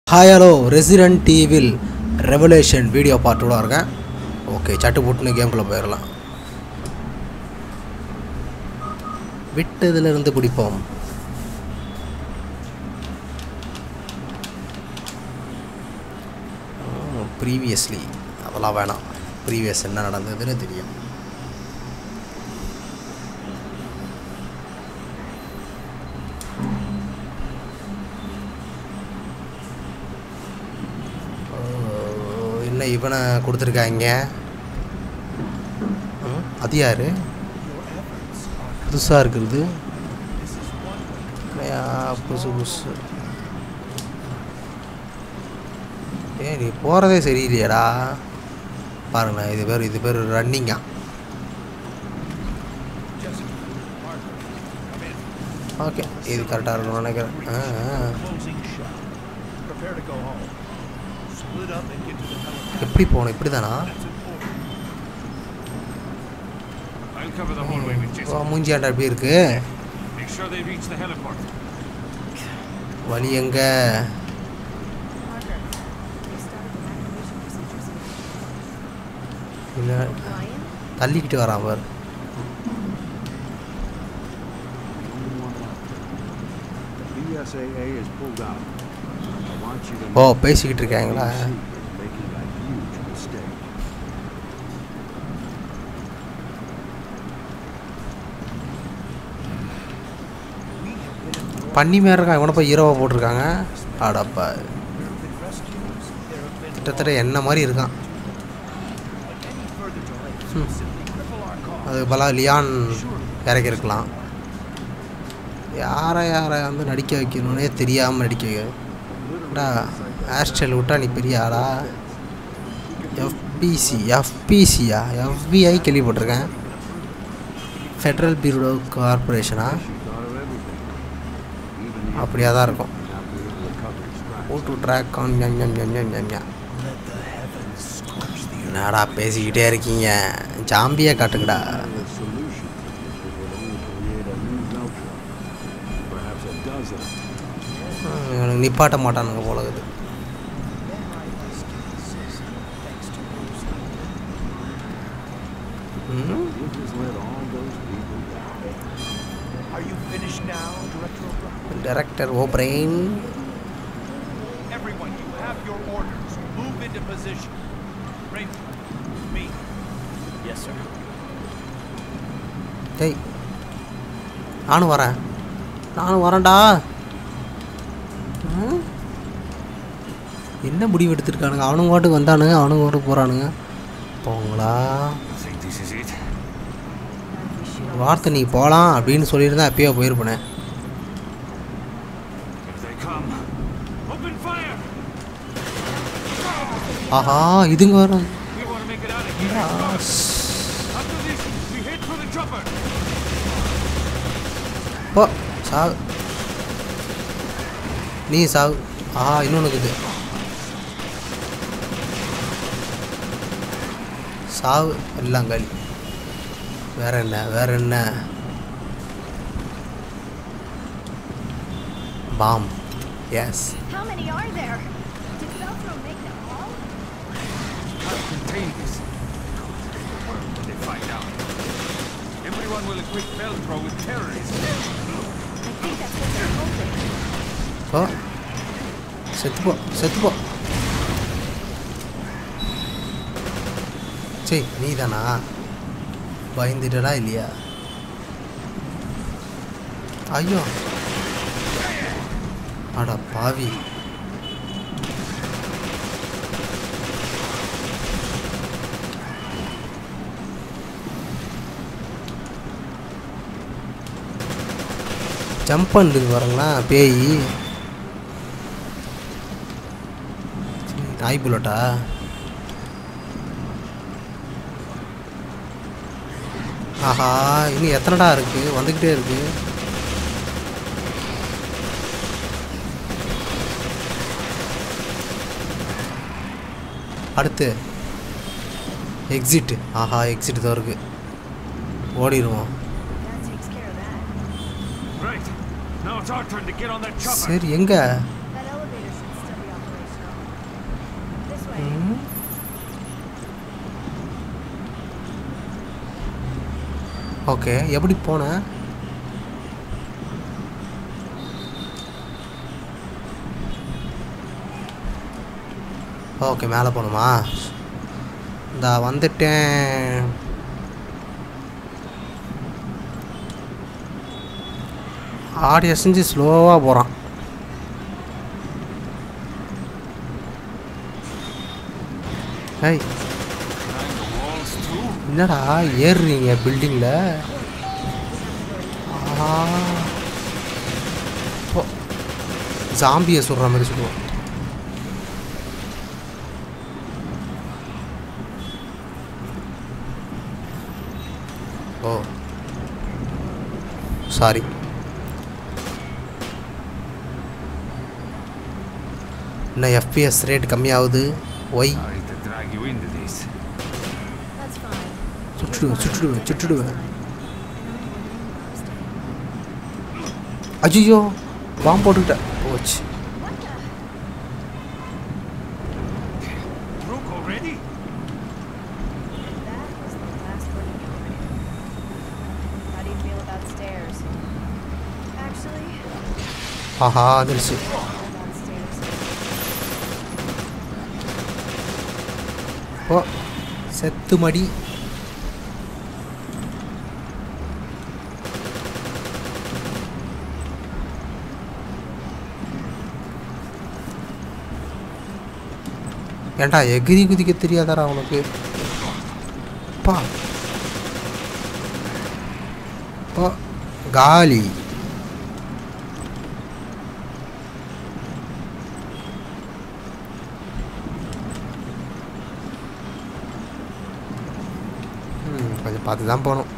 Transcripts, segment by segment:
Hi hello resident டிவில் revelation video பார்ட்டோட இருக்கேன் ஓகே சட்டு புட்டுன்னு கேம்குள்ளே போயிடலாம் விட்டதுலேருந்து பிடிப்போம் ப்ரீவியஸ்லி அதெல்லாம் வேணாம் ப்ரீவியஸ் என்ன நடந்ததுன்னு தெரியும் ஓ, என்ன இவனை கொடுத்துருக்காங்க ம், அது யாரு புதுசாக இருக்கிறது இல்லையா, புதுசு புதுசு ஏ நீ போகிறதே சரியில்லையாடா பாருங்கண்ணா இது பேர் இது பேர் ரன்னிங்கா ஓகே இது கரெக்டாக இருக்கும்னு நினைக்கிறேன் ஆ ஆ. Prepare to go home. Split up and get to the helicopter. எப்படி போகணும் இப்படி தானா I'll cover the hallway with O, Jason. மூஞ்சியாண்டா எப்படி இருக்கு Make sure they reach the heliport. வழி எங்க Parker, you started the evacuation procedures in இல்லை Brian? தள்ளிக்கிட்டு வரான் பார் The BSAA is pulled out. I want you to O know பேசிக்கிட்டு இருக்காங்களா you're making a huge mistake. பண்ணி மாரி இருக்கான் இவனை போய் ஹீரோவாக போட்டிருக்காங்க ஆடப்பா There have been rescues. There have been கிட்டத்தட்ட என்ன மாதிரி இருக்கான் any further delays will simply cripple our cause. அது பல லியான் இறக்கிருக்கலாம் யாரை யாரை வந்து நடிக்க வைக்கணும்னே தெரியாமல் நடிக்க வைக்கடா ஹேர் ஸ்டைல் விட்டா நீ பெரிய ஆளா எஃபிசி எஃபிசியா எஃபிஐ கேள்விப்பட்டிருக்கேன் ஃபெட்ரல் பியூரோ கார்பரேஷனா She thought of everything. Even the அப்படியா தான் இருக்கும் not be able to cover his tracks. Oh to track on ஞம் ஞம் ஞம் ஞம் ஞம் ஞம். Let the heavens scorch the earth. என்னடா பேசிக்கிட்டே இருக்கீங்க ஜாம்பியை காட்டுங்கடா The solution it would only create a new meltdown. Perhaps a dozen. ம், இவனுக்கு நிப்பாட்ட மாட்டானுங்க போல இருக்குது Thanks to those ம் You just let all those people down. Are you finished now, Director O'Brien? Director O'Brien Everyone, you have your orders. Move into position. Raymond, me. Yes, sir. டேய் நானும் வரேன் நானும் வரேன்டா ம்? என்ன முடிவு எடுத்திருக்கானுங்க அவனுங்க பாட்டுக்கு வந்தானுங்க அவனுங்க பாட்டுக்கு போகிறானுங்க போங்களா I think this is it. வார்த்தை நீ போகலாம் அப்படின்னு சொல்லியிருந்தா அப்பயே போயிருப்பேனே Here they come. Open fire! ஆஹா இதுங்க வர We want to make it out of here. After this, we head for the chopper. போ சாவு நீ சாவு ஆஹா இன்னொன்று இருக்குது சாவு எல்லாம் களி வேற என்ன வேற என்ன பாம் yes How many are there? Did Velcro make them all? How to contain this? What will they find out? Everyone will equip Velcro with terrorists. I think that's what they're hoping. போ செத்து போ செத்து போ சரி நீ தானா பயந்துட்டடா இல்லையா ஐயோ அட பாவி ஜம்ப் பண்ணுது பாருங்களா பேய் சரி, நாய் புல்லட்டா ஆஹா இன்னும் எத்தனைடா இருக்கு வந்துக்கிட்டே இருக்கு அடுத்து எக்ஸிட் ஆஹா எக்ஸிட் தான் இருக்கு ஓடிடுவோம் That takes care of that. Right. Now it's our turn to get on that chopper. சரி எங்க That elevator should still be operational. Okay எப்படி போனேன் ஓகே மேலே போகணுமா இந்தா வந்துட்டேன் ஆடி அசைஞ்சு ஸ்லோவாக போகிறான் ஏய் Behind the walls too? என்னடா ஏறுறீங்க பில்டிங்கில் ஜாம்பியை சொல்கிற மாதிரி சொல்லுவோம் ஓ சாரி இன்னும் எஃபிஎஸ் ரேட் கம்மியாகுது ஒய் Sorry to drag you into this. That's fine. சுட்டுடுவேன் சுட்டுடுவேன் சுட்டுடுவேன் அஜியோ பாம்பு போட்டுக்கிட்டேன் போச்சு Broke already? That was the last word of the How do you feel about stairs? Actually, ஆஹா வந்துருச்சு about stairs. ஓ செத்து மடி ஏன்டா எகிரி குதிக்க தெரியாதாடா உனக்கு பா பா காலி ம், கொஞ்சம் பார்த்து தான் போகணும்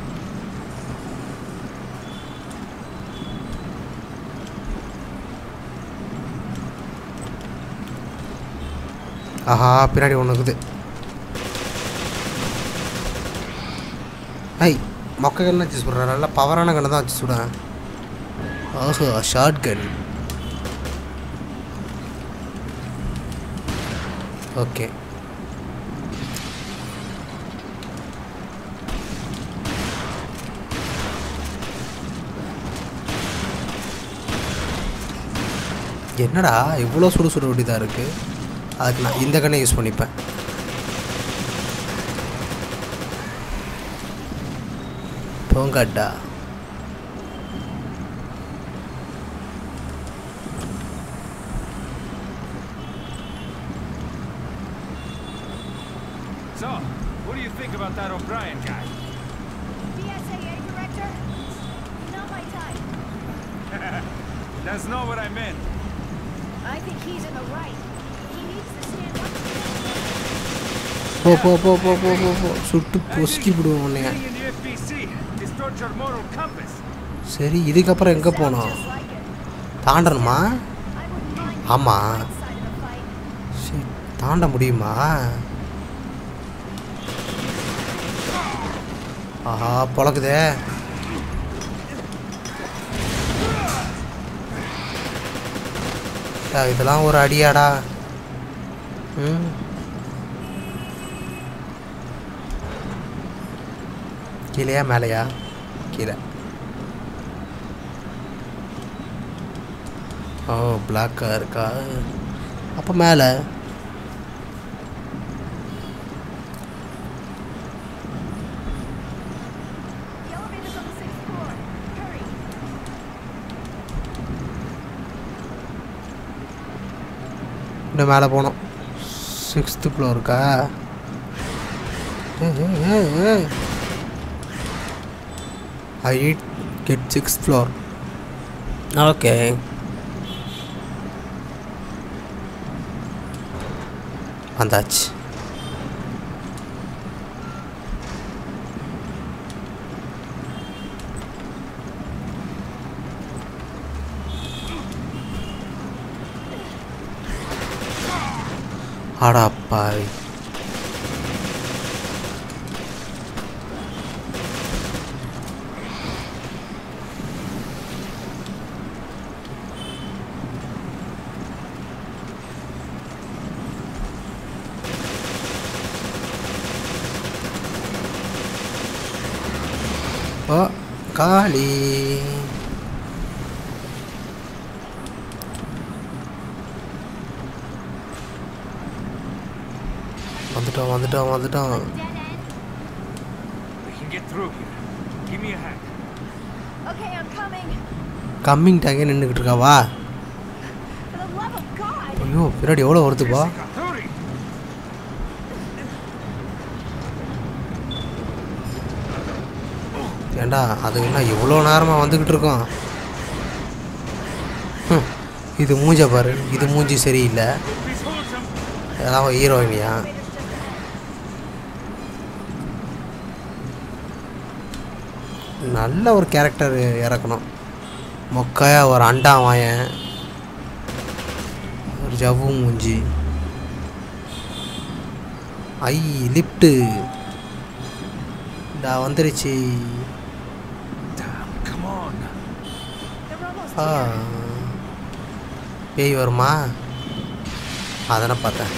ஆஹா பின்னாடி ஒன்று இருக்குது ஐ மொக்க கண்ணு வச்சு சுடுறேன் நல்லா பவரான கண்ணை தான் வச்சு சுடுறேன் ஓஹோ ஷார்ட் கன் ஓகே என்னடா இவ்வளோ சுடு சுட வேண்டியதாக இருக்குது அதுக்கு நான் இந்த கண்ணை யூஸ் பண்ணிப்பேன் போங்கட்டா So, what do you think about that O'Brien guy? BSAA director? Not my type. That's not what I meant. I think he's in the right. He needs to stand up. போ போ போ போ போ போ போ சுட்டு பொசுக்கி விடுவோம் உன்னைய Being in the FBC distorts your moral compass. சரி இதுக்கப்புறம் எங்கே Sounds போகணும் just like it. தாண்டணுமா I wouldn't mind ஆமா. being on the right side of the fight. சரி தாண்ட முடியுமா ஆஹா பொழக்குதே டா, இதெல்லாம் ஒரு அடியாடா ம் கீழேயா மேலேயா கீழே ஓ பிளாக்காக இருக்கா அப்போ மேலே The elevator's on the sixth floor. Hurry. இன்னும் மேலே போனோம் சிக்ஸ்த்து ஃப்ளோருக்கா I get six floor okay வந்தாச்சு அடாப்பாவி ஓ காளி வந்துட்டோம் வந்துட்டோம் வந்துட்டோம் We can get through here. Give me a hand. Okay, I'm coming. Coming டாங்கே நின்றுக்கிட்டு இருக்காவா For the love of God! ஐயோ பின்னாடி எவ்வளோ வருதுப்பா Jessica, hurry! ஏண்டா அது என்ன இவ்வளோ நேரமாக வந்துக்கிட்டு இருக்கோம் ஹம், இது மூஞ்ச பாரு இது மூஞ்சி சரியில்லை Please hold some. ஏதாவது ஹீரோயினியா நல்ல ஒரு கேரக்டர் இறக்கணும் மொக்கையா ஒரு அண்டா வாயன் ஒரு ஜவ்வு மூஞ்சி ஐ லிஃப்ட்டு டா வந்துருச்சு Damn, come on. They're almost ah here. பேய் வருமா அதனை பார்த்தேன்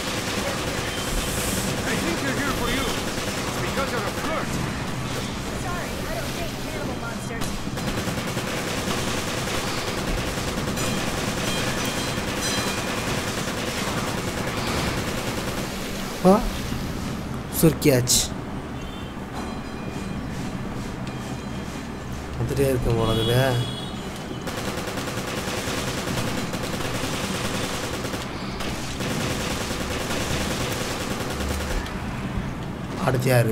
I think they're here for you. It's because you're a flirt. Sorry, I don't date cannibal monsters. ஓ சுருக்கியாச்சு வந்துட்டே இருக்கும் போலதுல அடுத்து யாரு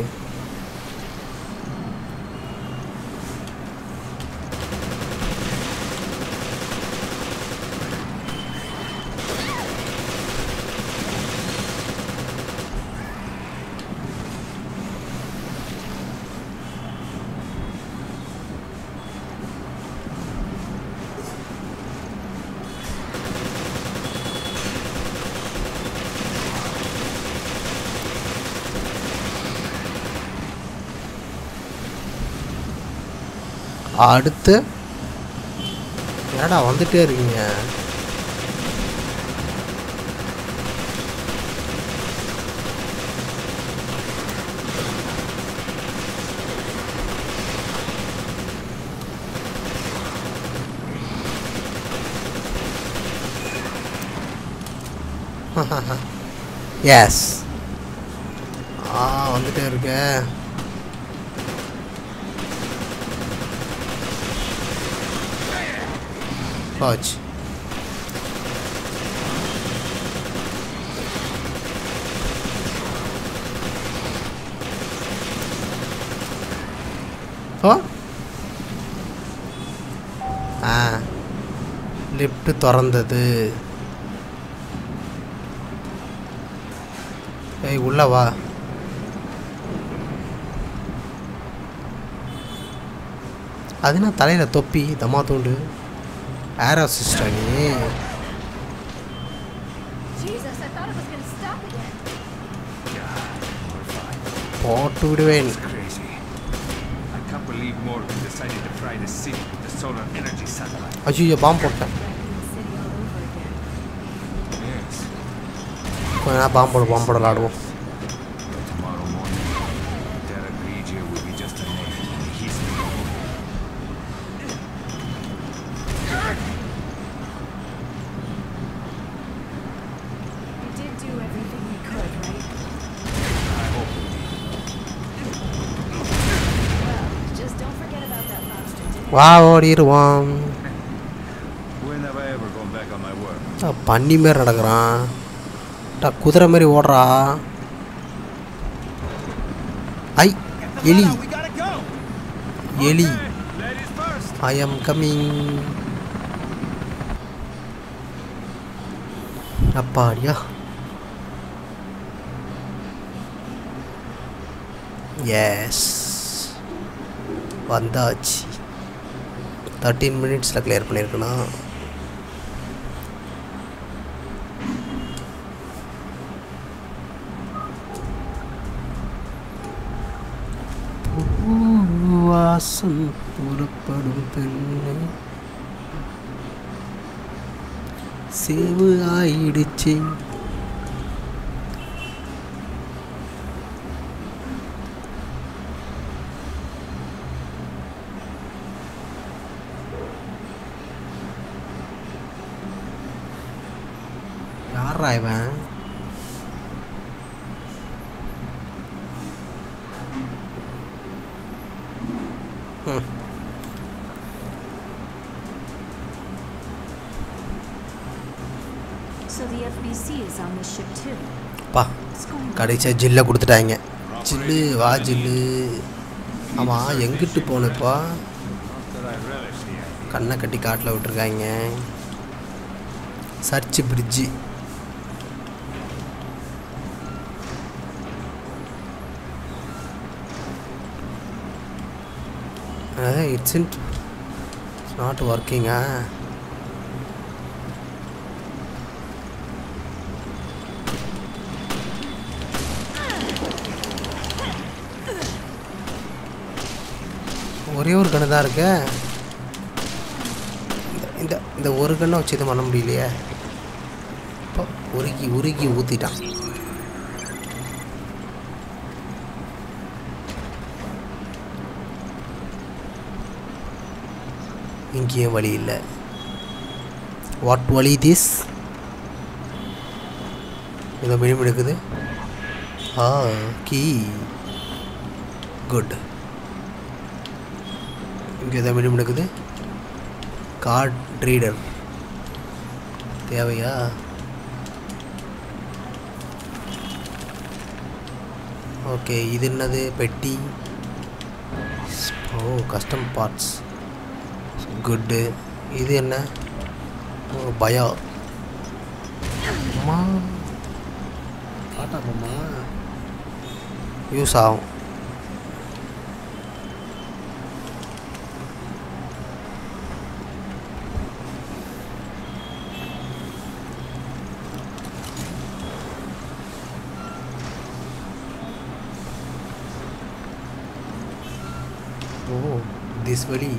அடுத்து என்னடா வந்துட்டே இருக்கீங்க எஸ் ஆ வந்துட்டே இருக்கே போச்சு ஓ ஆ லிஃப்ட் திறந்தது ஏய் உள்ள வா அது என்ன தலையில் தொப்பி தம்மா தூண்டு ஏர் அசிஸ்டா நீ Jesus, I thought it was gonna stop again. போட்டு விடுவேன் Crazy. I can't believe Morgan decided to fry the city with the solar energy satellite. ஐயோ பாம்பு போட்டேன் The city all over again. Yes. கொஞ்ச நேரம் பாம்பு போட பாம்பு போட விளாடுவோம் But tomorrow morning, Derek Regia will be just a name. He's We did do everything we could, right? I hope we Well, just don't forget about that lobster dinner. வா ஓடிடுவோம் When have I ever gone back on my word? ஆ, பன்னி மாரி நடக்கிறான் டா குதிரை மாதிரி ஓடுறா ஐ எலி We gotta go! எலி Ladies first. I am coming அப்பாடியா எஸ் வந்தாச்சு தேர்ட்டீன் மினிட்ஸில் கிளியர் பண்ணியிருக்கணும் வாசம் புறப்படும் பெண்ணை சேவு ஆயிடுச்சு யாரா இவன் ம் So the FBC is on this ship too. பா What's going on? கடைசியாக ஜில்லை கொடுத்துட்டாங்க ஜில்லு வா ஜில்லு ஆமாம் எங்கிட்டு போனப்பா Not that I relish the idea. கண்ணை கட்டி காட்டில் விட்டுருக்காங்க சர்ச் பிரிட்ஜி இட்ஸ் இன்ட் இட்ஸ் நாட் ஒர்க்கிங்கா ஒரே ஒரு கண்ணு தான் இருக்கு இந்த- இந்த இந்த ஒரு கண்ணை வச்சு எதுவும் பண்ண முடியலையே இப்போ உருகி உருகி ஊற்றிட்டான் இங்கேயும் வழி இல்லை வாட் வழி திஸ் இதை மினிமம் இருக்குது ஆ கீ குட் இங்கே எதாவது மினிமம் இருக்குது கார்ட் ரீடர் தேவையா ஓகே இது என்னது பெட்டி ஓ கஸ்டம் பார்ட்ஸ் குட்டு இது என்ன ஓ பயோ அம்மா ஆட்டாப்பம்மா யூஸ் ஆகும் ஓ திஸ் வழி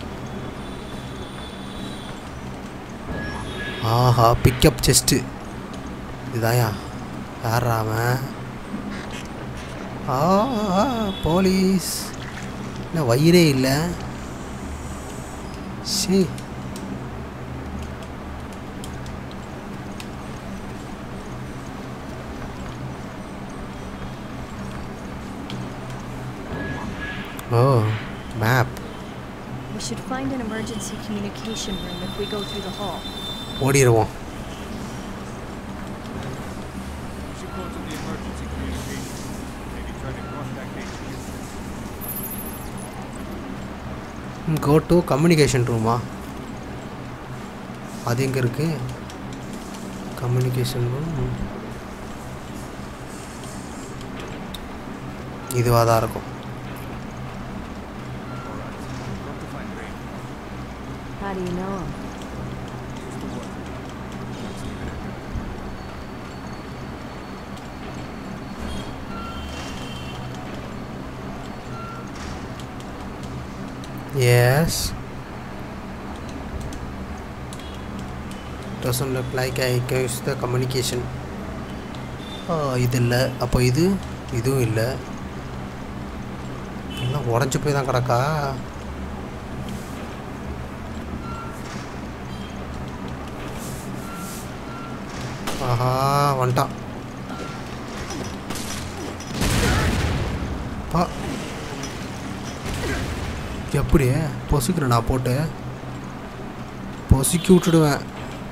ஆஹா பிக்கப் செஸ்ட்டு இதுதாயா யாரா அவன் ஆ ஆ, போலீஸ் என்ன வயிறே இல்லை ஷீ ஓ map We should find an emergency communication room if we go through the hall. ஓடிடுவோம் We should go to the emergency communications. Maybe try to contact HQ. Go to communication ரூமா அது எங்கே இருக்கு கம்யூனிகேஷன் ரூம் இதுவாக தான் இருக்கும் Alright. Got to find Rain. How do you know him? Used to work. Let's leave it at that. Yes. Doesn't look like I can use the communication. ஆ இது இல்லை அப்போ இது இதுவும் இல்லை எல்லாம் உடஞ்சி போய் தான் கிடக்கா ஆஹா வந்துட்டான் பா எப்படி பொசுக்கிறேன் நான் போட்டு பொசுக்கி விட்டுடுவேன்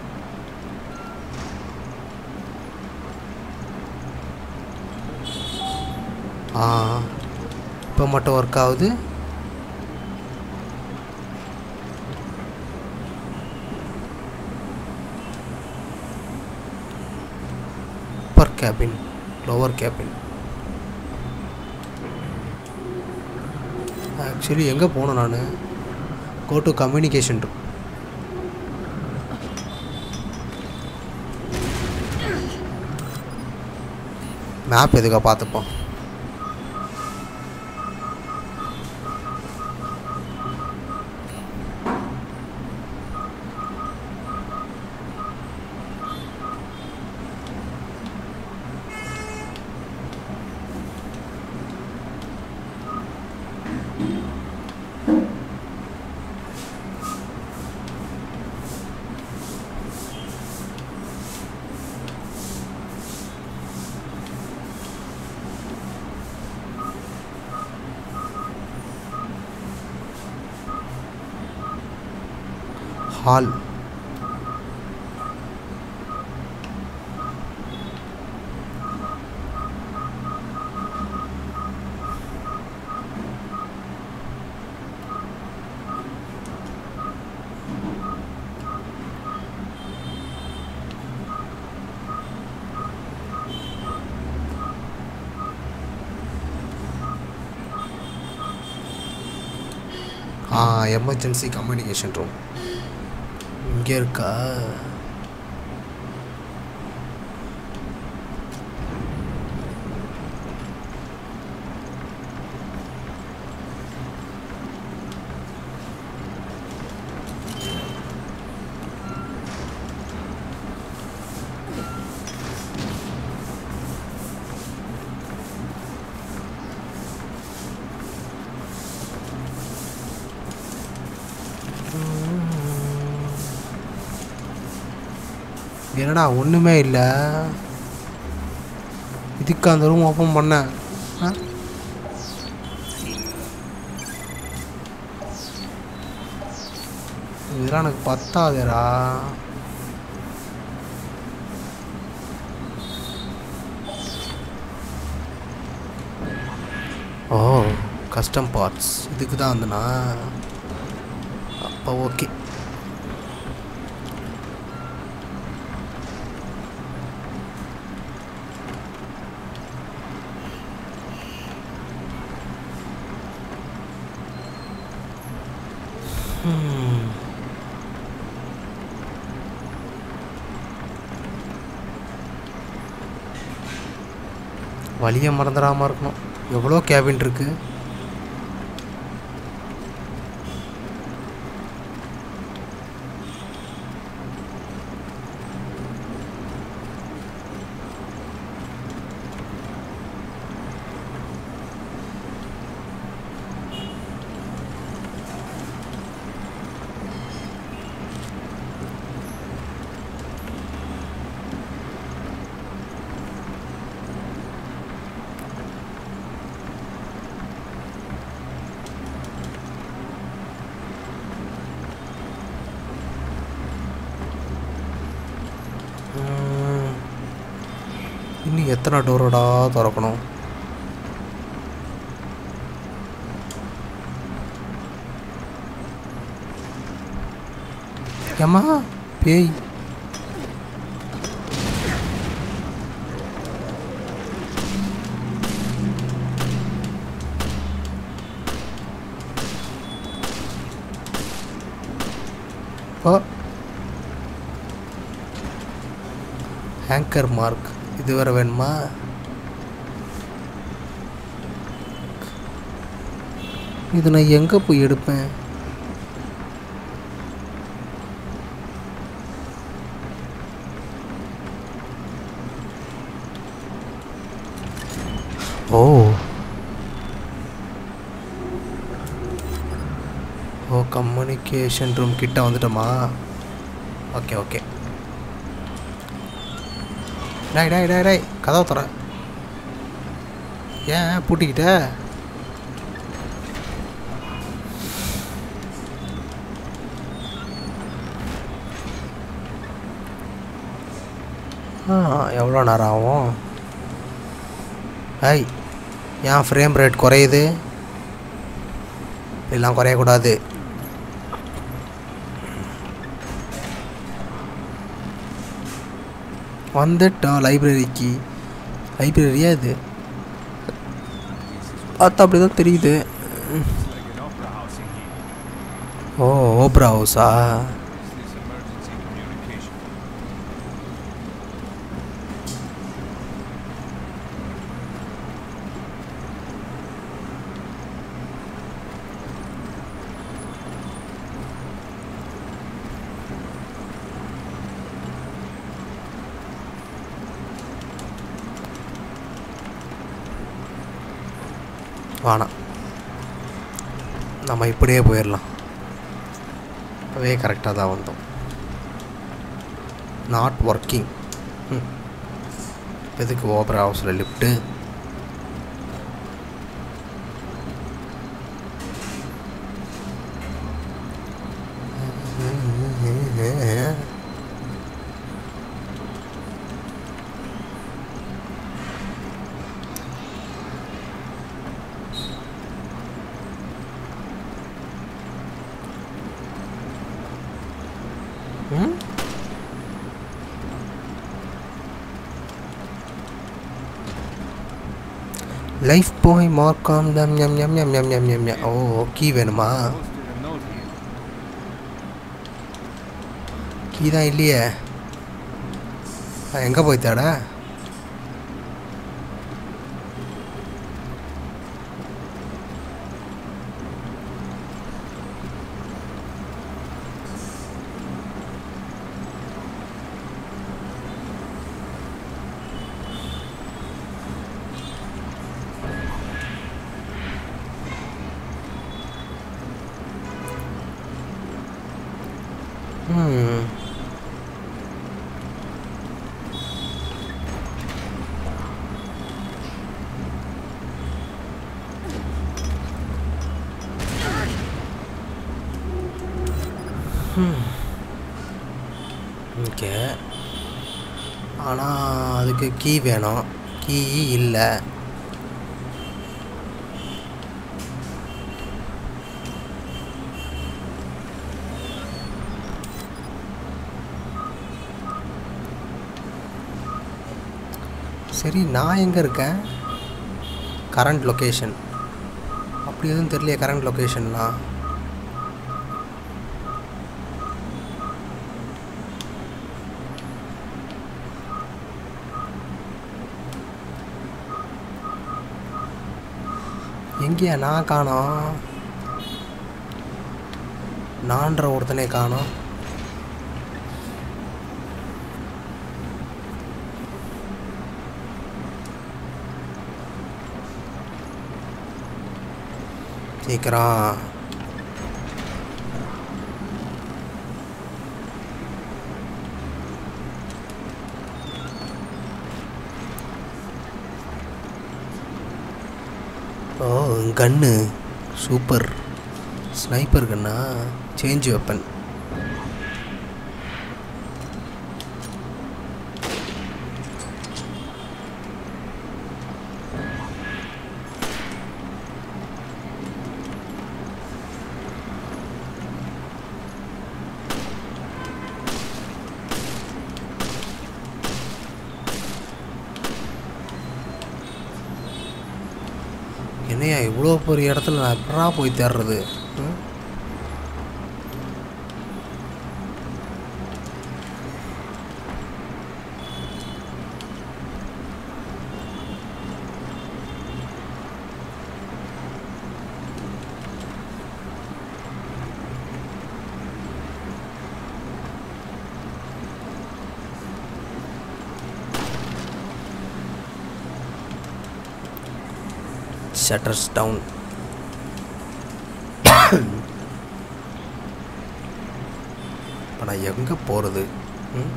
ஆ இப்போ மட்டும் ஒர்க் ஆகுது upper cabin lower cabin actually எங்கே போகணும் நான் கோ டு கம்யூனிகேஷன் மேப் எதுக்கா பார்த்துப்போம் ஹால் ஆ எமர்ஜென்சி கம்யூனிகேஷன் ரூம் இங்கே இருக்கா என்னடா ஒன்றுமே இல்லை இதுக்கு அந்த ரூம் ஓப்பன் பண்ணேன் ஆ? இதெல்லாம் எனக்கு பத்தாதேடா ஓ கஸ்டம் பார்ட்ஸ் இதுக்கு தான் வந்தனா அப்போ ஓகே வழியை மறந்துடாமல் இருக்கணும் எவ்வளோ கேபின் இருக்கு ம். இன்னும் எத்தனை டோரோடா திறக்கணும் ஏம்மா பேய் ஓ ஹேங்கர் மார்க் இது வேற வேணுமா இது நான் எங்கே போய் எடுப்பேன் ஓ ஓ கம்யூனிகேஷன் ரூம் கிட்ட வந்துட்டோமா ஓகே ஓகே டேய் டேய் டேய் டேய் கதவை தர ஏன் பூட்டிக்கிட்ட ஆ எவ்வளோ நேரம் ஆகும் ஐய் ஏன் ஃப்ரேம் ரேட் குறையுது இப்படிலாம் குறையக்கூடாது வந்துட்டோம் லைப்ரரிக்கு லைப்ரரியா இது பார்த்தா அப்படி தான் தெரியுது Like an opera house in here. ஓ ஓப்ரா ஹவுஸா Is this emergency communication? வேணாம் நம்ம இப்படியே போயிடலாம் அதே கரெக்டாக தான் வந்தோம் நாட் ஒர்க்கிங் எதுக்கு ஓபரா ஹவுஸில் லிஃப்ட்டு லைஃப் போய் மார்க்காம் எம் எம் எம் எம் எம் எம் எம் எம் ஓ கீ வேணுமா Posted a note here. Key தான் இல்லையே எங்கே போய் தேட ம் ஓகே ஆனால் அதுக்கு கீ வேணும் கீ இல்லை சரி நான் எங்கே இருக்கேன் கரண்ட் லொக்கேஷன் அப்படி எதுவும் தெரியலையே கரண்ட் லொக்கேஷன்லாம் எங்கேயா நான் காணோம் நான்ற ஒருத்தனே காணோம் சீக்கிரம் ஓ கன்னு சூப்பர் ஸ்னைப்பர் கன்னா சேஞ்ச் வெப்பன் என்னையா இவ்வளோ பெரிய இடத்துல நான் எப்படா போய் தேடுறது ம்? ஷட்டர்ஸ் டவுன் இப்போ நான் எங்கே போகிறது ம்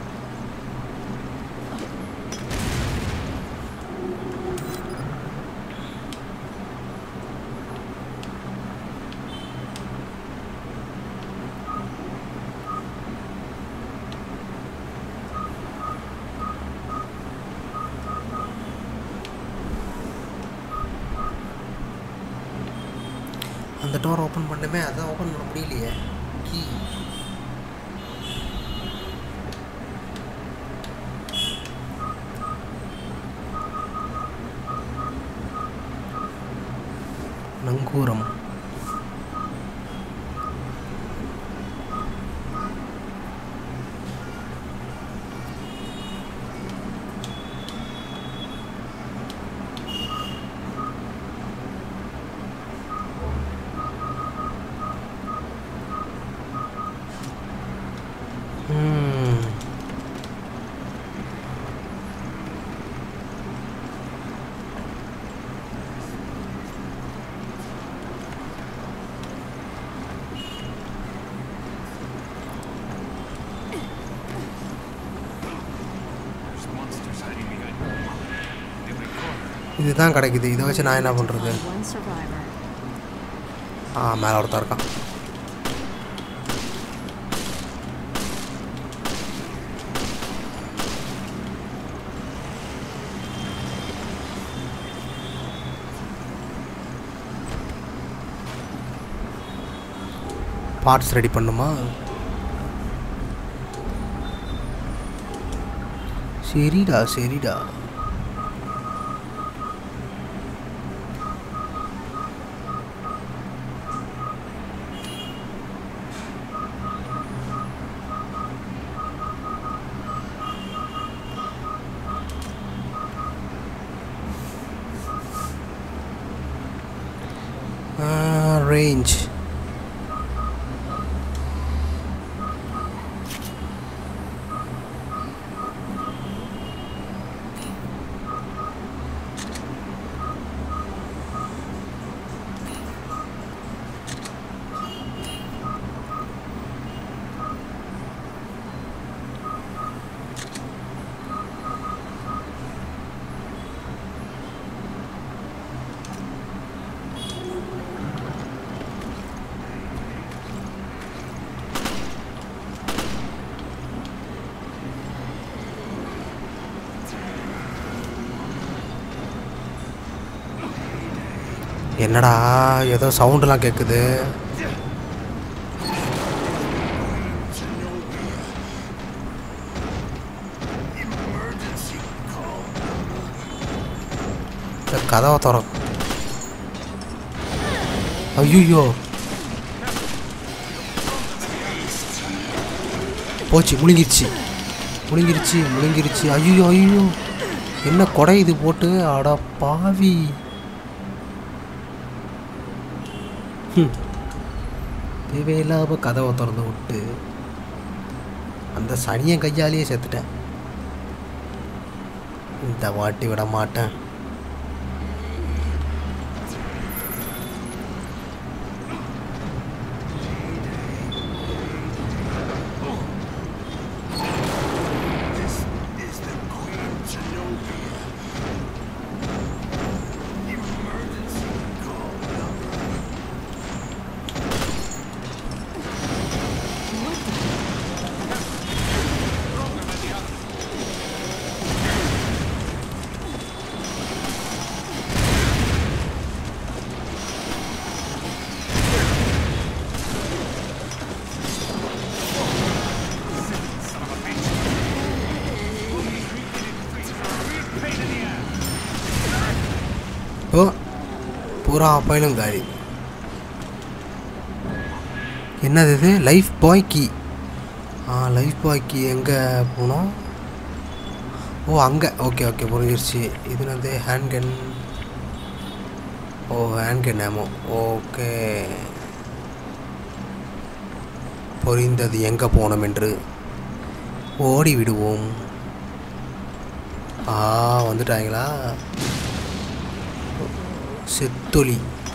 அந்த டோர் ஓப்பன் பண்ணுமே அதான் ஓப்பன் பண்ண முடியலையே கீ நங்கூரம் ம் There's monsters hiding behind every corner. இதுதான் கிடைக்குது இதை வச்சு நான் என்ன பண்ணுறது One survivor. ஆ மேலே ஒருத்தன் இருக்கான் பார்ட்ஸ் ரெடி பண்ணுமா சரிடா சரிடா ரேஞ்ச் என்னடா ஏதோ சவுண்டெலாம் கேட்குது இந்த கதவை திற ஐயோ போச்சு முழுங்கிருச்சு முழுங்கிருச்சு முழுங்கிருச்சு ஐயோ ஐயோ என்ன கொடை இது போட்டு அட பாவி ஹம். தேவையில்லாம கதவை திறந்து விட்டு அந்த சனியன் கையாலேயே செத்துட்டேன் இந்த வாட்டி விட மாட்டேன் ஓ பூரா பயிலும் காலி என்னது இது லைஃப் பாய் கீ ஆ லைஃப் பாய் கீ எங்கே போனோம் ஓ அங்கே ஓகே ஓகே புரிஞ்சிருச்சு இது என்னது ஹேண்ட் கன் ஓ ஹேண்ட் கன் ஆமோ ஓகே புரிந்தது எங்கே போனோம் என்று ஓடி விடுவோம் ஆ வந்துட்டாங்களா செத்தொலி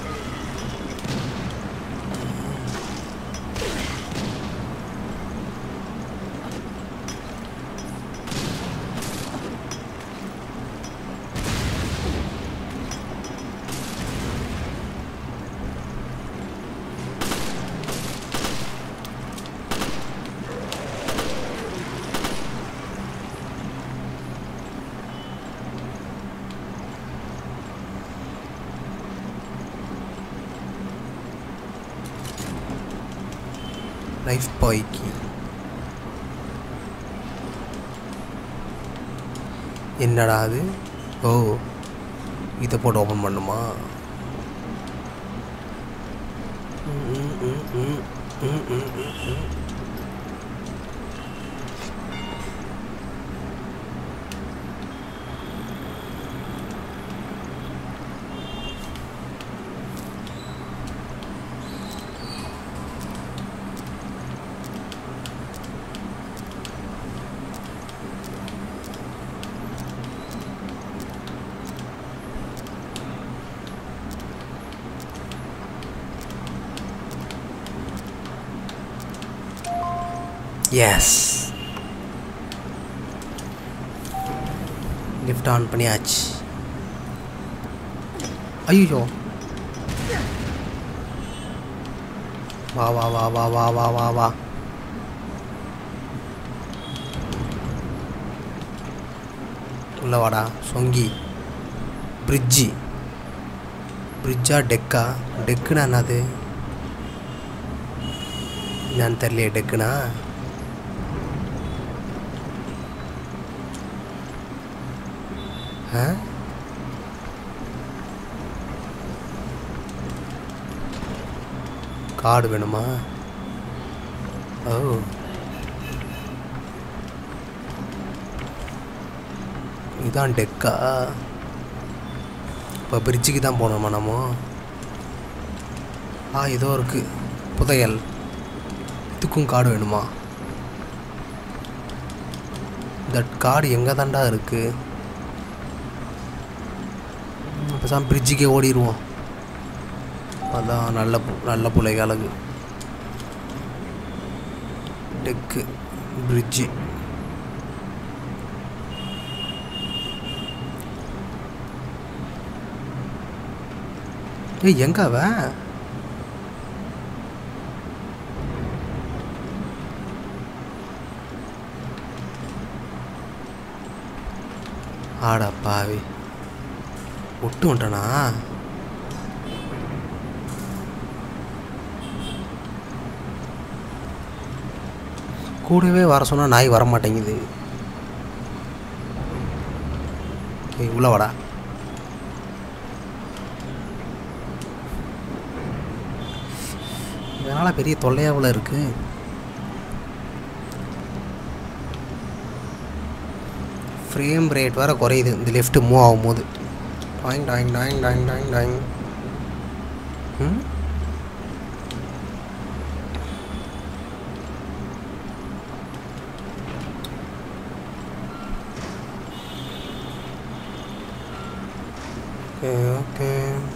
லைஃப் பாய்க்கு என்னடா அது ஓ இதை போட்டு ஓப்பன் பண்ணுமா ம், ம், ம், ம், ம், ம், ம், ம். எஸ் லிஃப்ட் ஆன் பண்ணியாச்சு ஐயோ வா வா வா வா வா வா வா வா உள்ள வாடா சொங்கி பிரிட்ஜி பிரிட்ஜா டெக்கா டெக்குனா என்னது என்னன்னு தெரியலையே டெக்குனா ஆ கார்டு வேணுமா ஓ இதான் டெக்கா இப்போ பிரிட்ஜுக்கு தான் போகணுமா நம்ம ஆ இதோ இருக்கு புதையல் இதுக்கும் காடு வேணுமா தட் காடு எங்கே தாண்டா இருக்கு பேசாம பிரிட்ஜுக்கே ஓடிடுவோம் அதான் நல்ல பு- நல்ல பிள்ளைக அழகு டெக்கு பிரிட்ஜு ஏய் எங்க அவன் ஆடா பாவி விட்டு வந்துட்டானா கூடவே வர சொன்னா நாய் வர மாட்டேங்குது ஏய் உள்ள வாடா இதனால் பெரிய தொல்லையாவில் இருக்கு ஃப்ரேம் ரேட் வேறு குறையுது இந்த லெஃப்ட் மூவ் ஆகும்போது dying dying dying dying dying dying ம் ஓகே ஓகே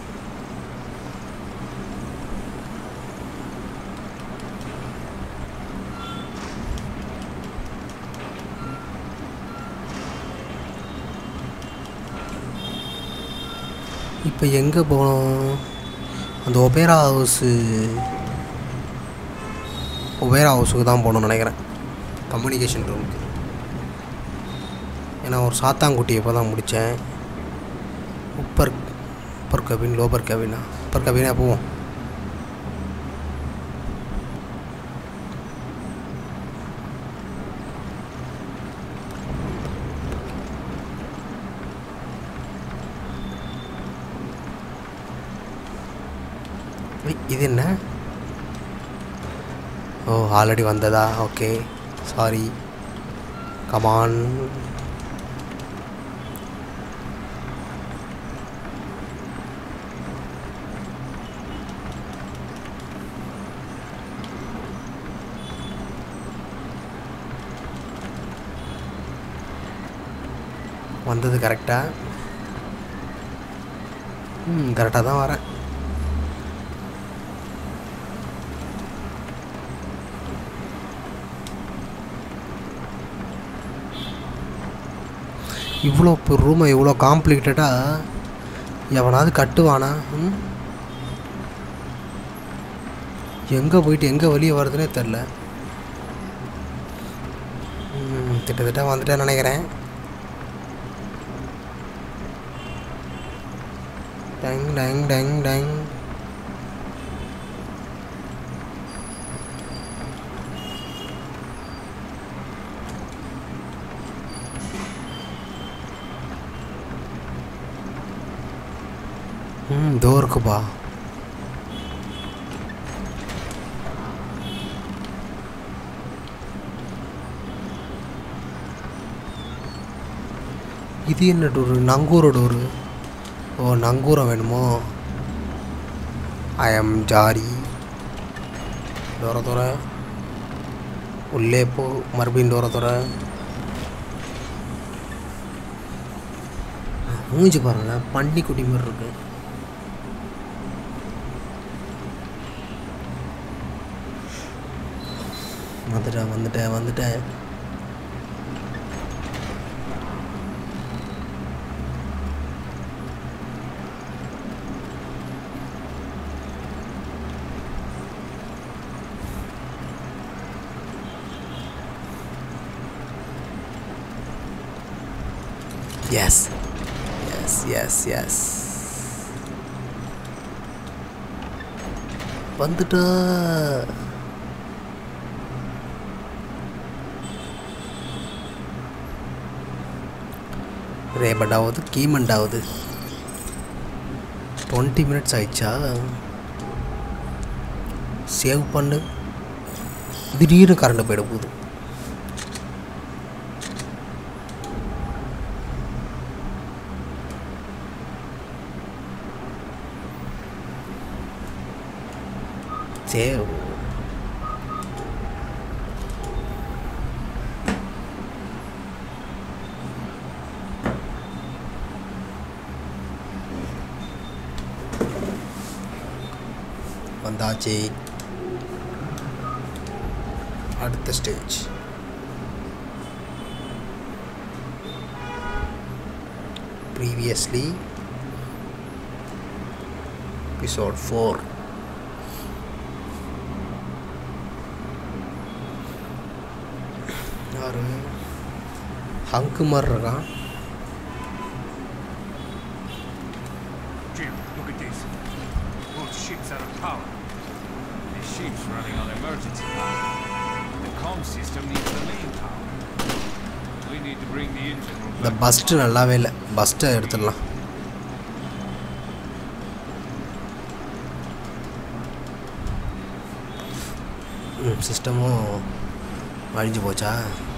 இப்போ எங்கே போகணும் அந்த ஒபேரா ஹவுஸு ஒபேரா ஹவுஸுக்கு தான் போகணும்னு நினைக்கிறேன் கம்யூனிகேஷன் ரூமுக்கு ஏன்னா ஒரு சாத்தாங்குட்டி இப்போ தான் முடித்தேன் upper upper cabin lower cabin ஆ upper cabin ஆ போவோம் ஏய், இது என்ன ஓ ஆல்ரெடி வந்ததா ஓகே சாரி கமான் வந்தது கரெக்டாக ம் கரெக்டாக தான் வரேன் இவ்வளோ ரூமை இவ்வளோ காம்ப்ளிகேட்டடாக எவனாவது கட்டுவானா ம் எங்கே போயிட்டு எங்கே வெளியே வருதுன்னே தெரில ம் கிட்டத்தட்ட வந்துட்டேன்னு நினைக்கிறேன் டங் டங் டங் டங் ம் இதோ இருக்குப்பா இது என்ன டூரு நங்கூரோட டூரு ஓ நங்கூரம் வேணுமோ ஐ எம் ஜாரி தூர தூர உள்ளே போ மறுபடியும் தூர தூர மூஞ்சி பாருங்களேன் பன்னி குட்டி மாதிரி இருக்கு வந்துட்டேன் வந்துட்டேன் வந்துட்டேன் எஸ் எஸ் எஸ் எஸ் வந்துட்டா ரேபட் ஆகுது கீமண்ட் ஆகுது டுவெண்ட்டி மினிட்ஸ் ஆயிடுச்சா சேவ் பண்ணு திடீர்னு கரண்ட் போயிட போகுது சேவ் வந்தாச்சு அடுத்த ஸ்டேஜ் ப்ரீவியஸ்லி எபிசோட் ஃபோர் யாரு ஹங்கு மாதிரி இருக்கான் Jim, look at this. Both ships out of power. This ship's running on emergency power. The comm system needs the main power. We need to bring the engine room இந்த back. Burst நல்லாவே இல்லை பஸ்ட்டை எடுத்துடலாம் ம் சிஸ்டமும் அழிஞ்சு போச்சா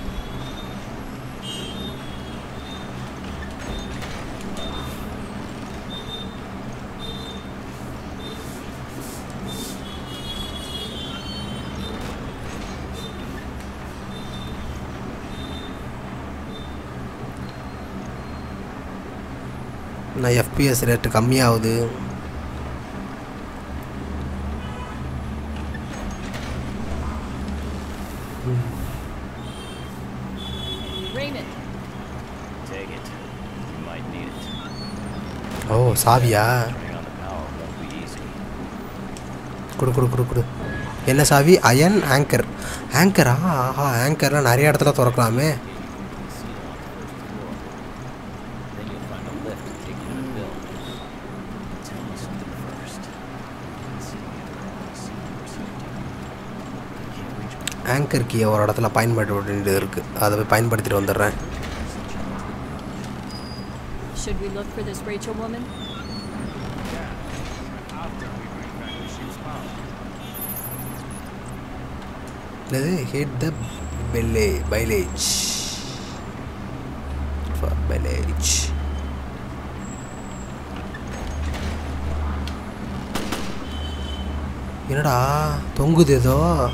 நான் எஃபிஎஸ் ரேட்டு கம்மியாகுது Raymond, Take it. You might need it. ஓ சாவியா Turning on the power won't be easy. கொடு கொடு கொடு கொடு என்ன சாவி அயன் ஆங்கர் ஆங்கரா ஆஹா ஆங்கர்லாம் நிறைய இடத்துல திறக்கலாமே Then you'll find a lift to take you to the building. Tell me something first. See if see for safety. I can't reach my anchor கீயை ஒரு இடத்துல பயன்படுத்த வேண்டியது இருக்குது அதை போய் பயன்படுத்திட்டு வந்துடுறேன் Should we look for this Rachel woman? After we bring back the ship's power. என்னது hit the bell pillage for pillage என்னடா தொங்குது ஏதோ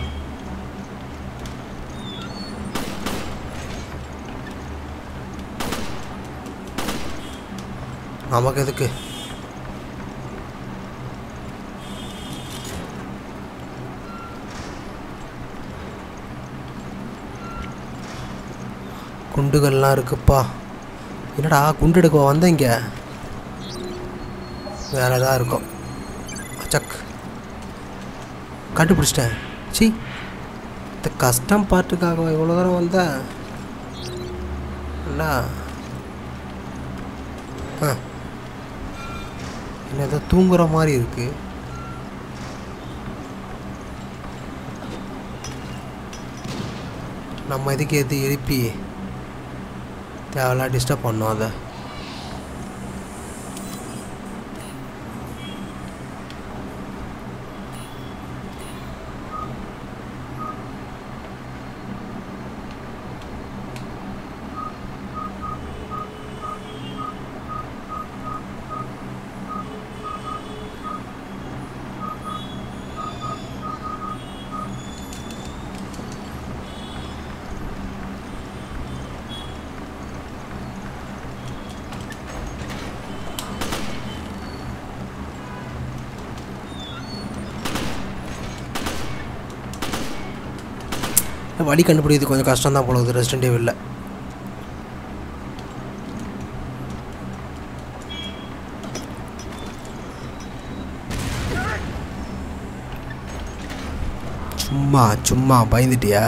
நமக்கு எதுக்கு குண்டுகள்லாம் இருக்குப்பா என்னடா குண்டு எடுக்க வந்த இங்க வேற ஏதாவது இருக்கும் அச்சக் கண்டுபிடிச்சிட்டேன் சி இந்த கஷ்டம் பாட்டுக்காக இவ்வளோ தூரம் வந்த என்ன ஆ என்ன ஏதோ தூங்குற மாதிரி இருக்கு நம்ம இதுக்கு எது எழுப்பி தேவையில்லாம் டிஸ்டர்ப் பண்ணோம் அதை வழி கண்டுபிடிக்கிறது கொஞ்சம் கஷ்டம் தான் போல ரெஸ்டன்ட் இல்லை சும்மா சும்மா பயந்துட்டியா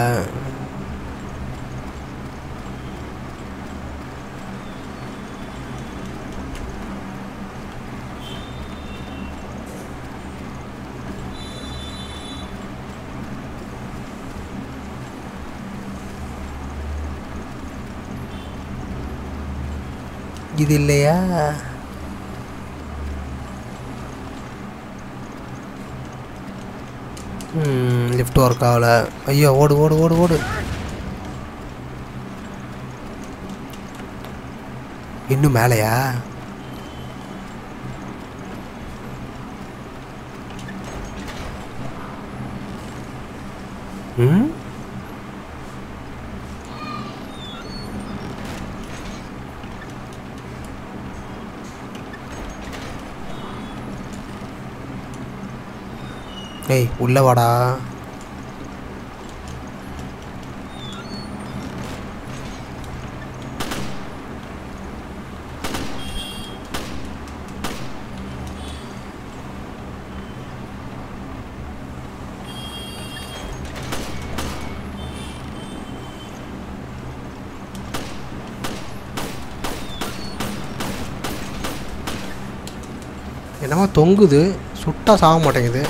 இது இல்லையா லிஃப்ட் ஒர்க் ஆகல ஐயோ ஓடு ஓடு ஓடு ஓடு இன்னும் மேலையா ம் ஏய் உள்ள வாடா என்னமோ தொங்குது சுட்டா சாக மாட்டேங்குது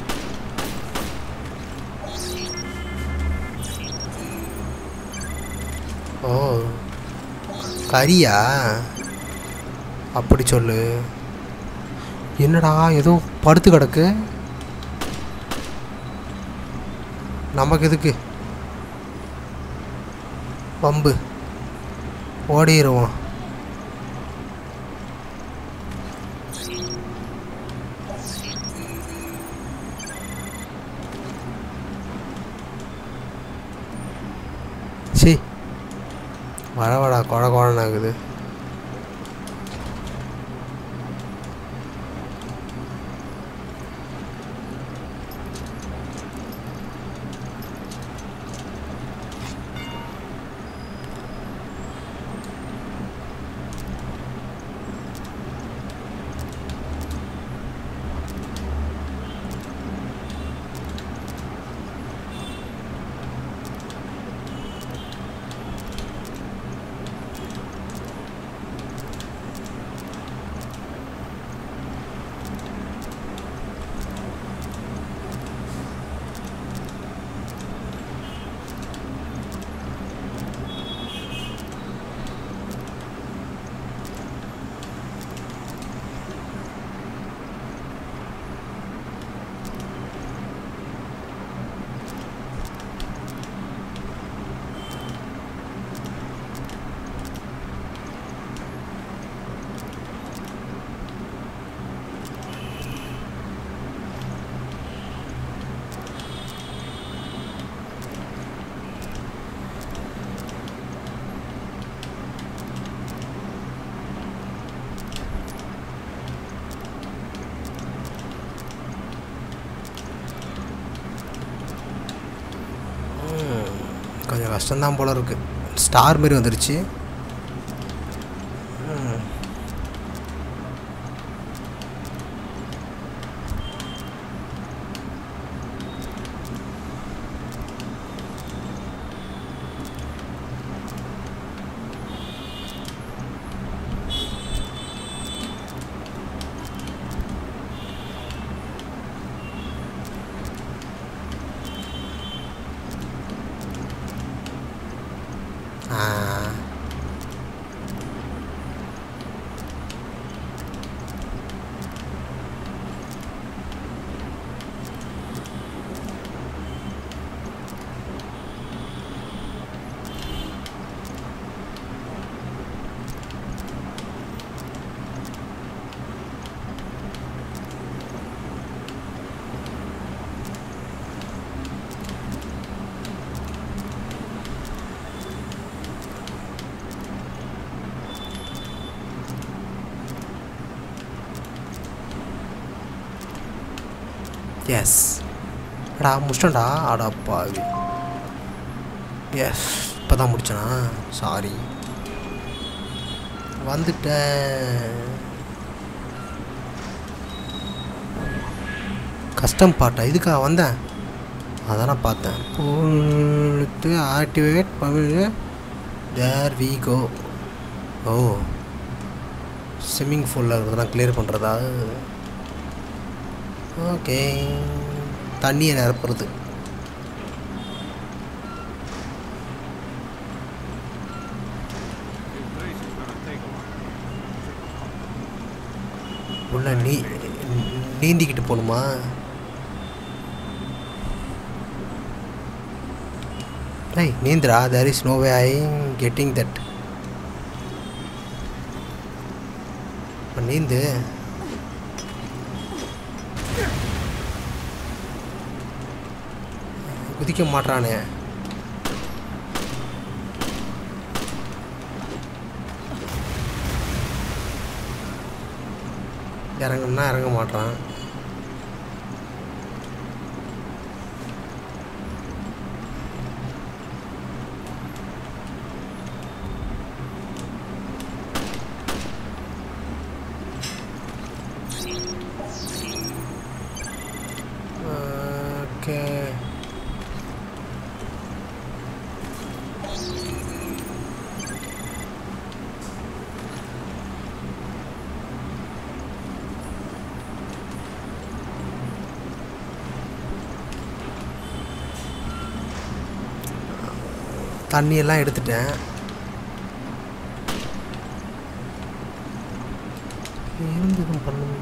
ஓ கரியா அப்படி சொல்லு என்னடா ஏதோ படுத்து கிடக்கு நமக்கு எதுக்கு பம்பு ஓடிடுவோம் சி வர வாடா குழ குழன்னு ஆகுது கொஞ்சம் கஷ்டம்தான் போல இருக்கு ஸ்டார் மாரி வந்துருச்சு ம். ஆ எஸ் அடா முடிச்சிட்டோம்டா அடா பாவி எஸ் இப்போ தான் முடிச்சனா சாரி வந்துட்டேன் கஸ்டம் பாட்டா இதுக்காக வந்தேன் அதான் நான் பார்த்தேன் பொழுத்து ஆக்டிவேட் பண்ணு there we go O swimming ஃபூலில் இருக்கிறதெல்லாம் கிளியர் பண்ணுறதா ஓகே தண்ணியை நிரப்புறது Filtration's gonna take a while. உள்ள நீ நீந்திக்கிட்டு போகணுமா ஐய் நீந்திரா there is no way I getting that நீந்து குதிக்க மாட்றானே இறங்குன்னா இறங்க மாட்றான் ஓகே தண்ணியெல்லாம் எடுத்துட்டேன் இருந்து எதுவும் பண்ணணும்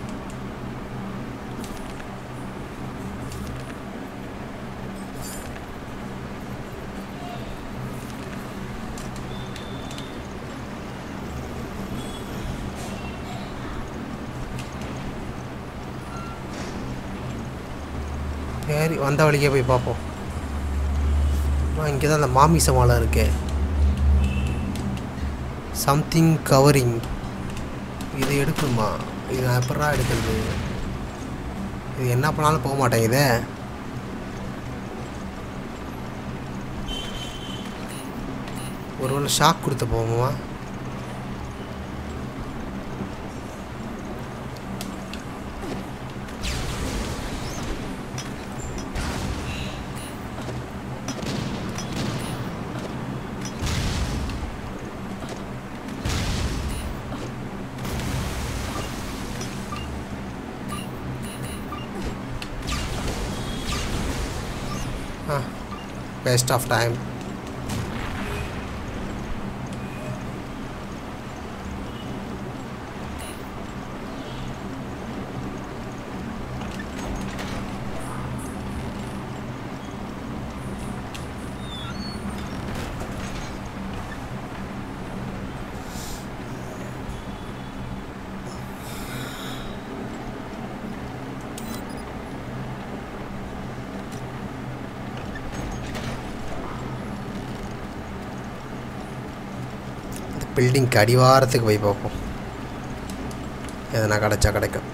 சரி வந்த வழிக்கே போய் பார்ப்போம் இங்கே தான் அந்த மாமிச மாலை இருக்கே சம்திங் கவரிங் இது எடுக்கணுமா இது நான் எப்படா எடுக்கிறது இது என்ன பண்ணாலும் போக மாட்டேங்குதே ஒருவேளை ஷாக் கொடுத்து போகுமா waste of time பில்டிங்க்கு அடிவாரத்துக்கு போய் பார்ப்போம் எதனா கிடைச்சா கிடைக்கும்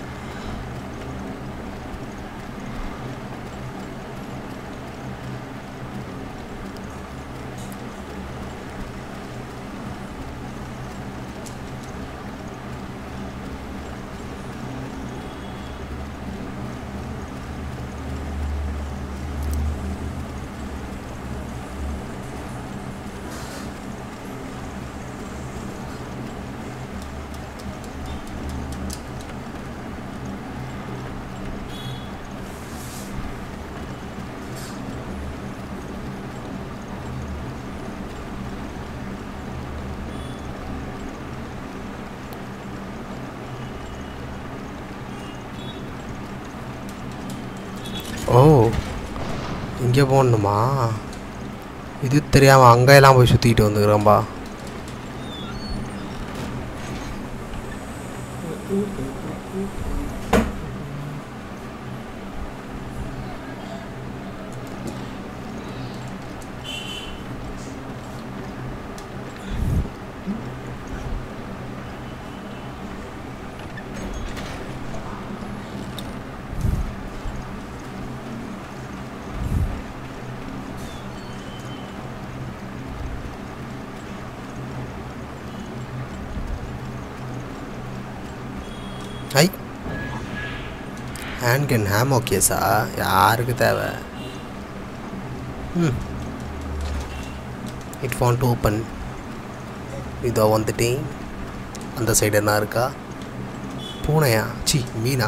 ஓ இங்கே போகணுமா இது தெரியாமல் அங்கெல்லாம் போய் சுற்றிக்கிட்டு வந்துக்கிறோம்பா ஐ ஹேண்ட் கன் ஹேம் ஓகேஸா யாருக்கு தேவை ம் இட் வாண்ட் ஓப்பன் இதோ வந்துட்டேன் அந்த சைடு என்ன இருக்கா பூனையா சி மீனா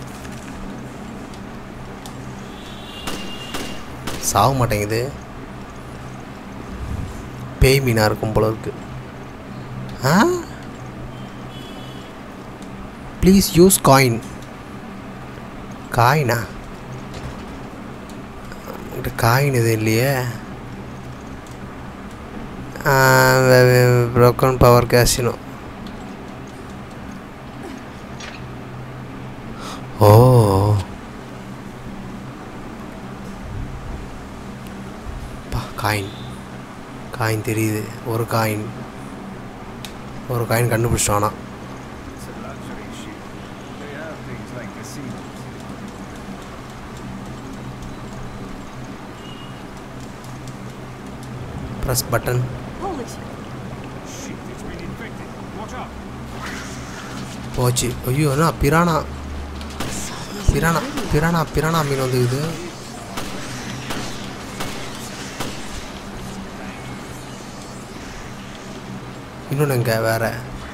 சாக மாட்டேங்குது பேய் மீனாக இருக்கும் போல இருக்கு ஆ ப்ளீஸ் யூஸ் காயின் காயினா காயின் இது இல்லையே ப்ரோக்கன் பவர் கேசினோ ஓ காயின் தெரியுது ஒரு காயின் ஒரு காயின் கண்டுபிடிச்சிட்டானா It's a luxury ship. They have things like casinos. Press button Holy shit. Shit, it's been infected. Watch out. போச்சு ஐயோ என்ன பிரானா பிரானா பிரானா பிரானா மீன் வந்துக்குது இன்னொன்று எங்க வேற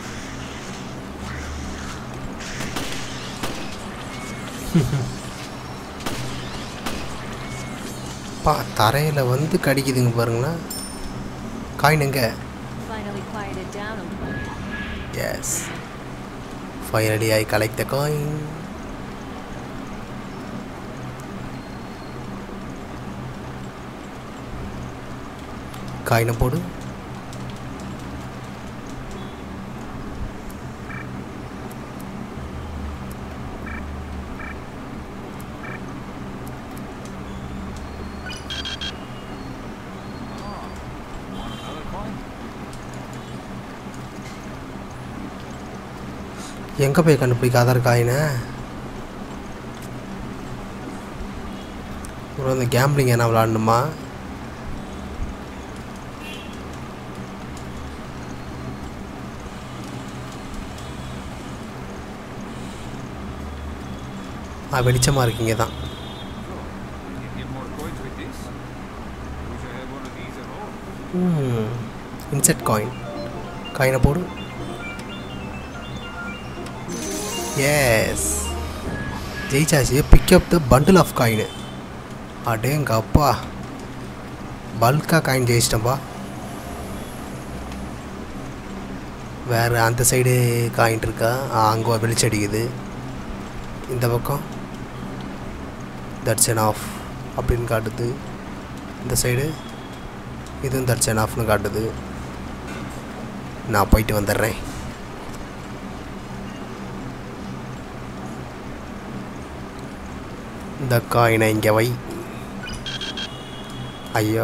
பா தரையில் வந்து கடிக்குதுங்க பாருங்களேன் காயின் எங்க Finally quieted down a little. Yes finally I collect the coin காயினை போடு Want another coin? எங்கே போய் கண்டுபிடிக்க ஆதார் காயினை ஒரு இந்த கேம்பிளிங் என்ன விளாடணுமா ஆ வெளிச்சமாக இருக்கீங்க தான் Can you get more coins with this? Wish I had one of these at all. Insert coin காயினை போடு எஸ் ஜெயிச்சாச்சு pick up the bundle of coin அடேங்க அப்பா பல்காக காயின் ஜெயிச்சிட்டேன்ப்பா வேறு அந்த சைடு காயின் இருக்கா அங்கே வெளிச்சடிக்குது இந்த பக்கம் தட்ஸ் என் ஆஃப் அப்படின்னு காட்டுது இந்த சைடு இதுவும் தட்ஸ் என் ஆஃப்னு காட்டுது நான் போயிட்டு வந்துடுறேன் இந்த காயினை இங்கே வை ஐயோ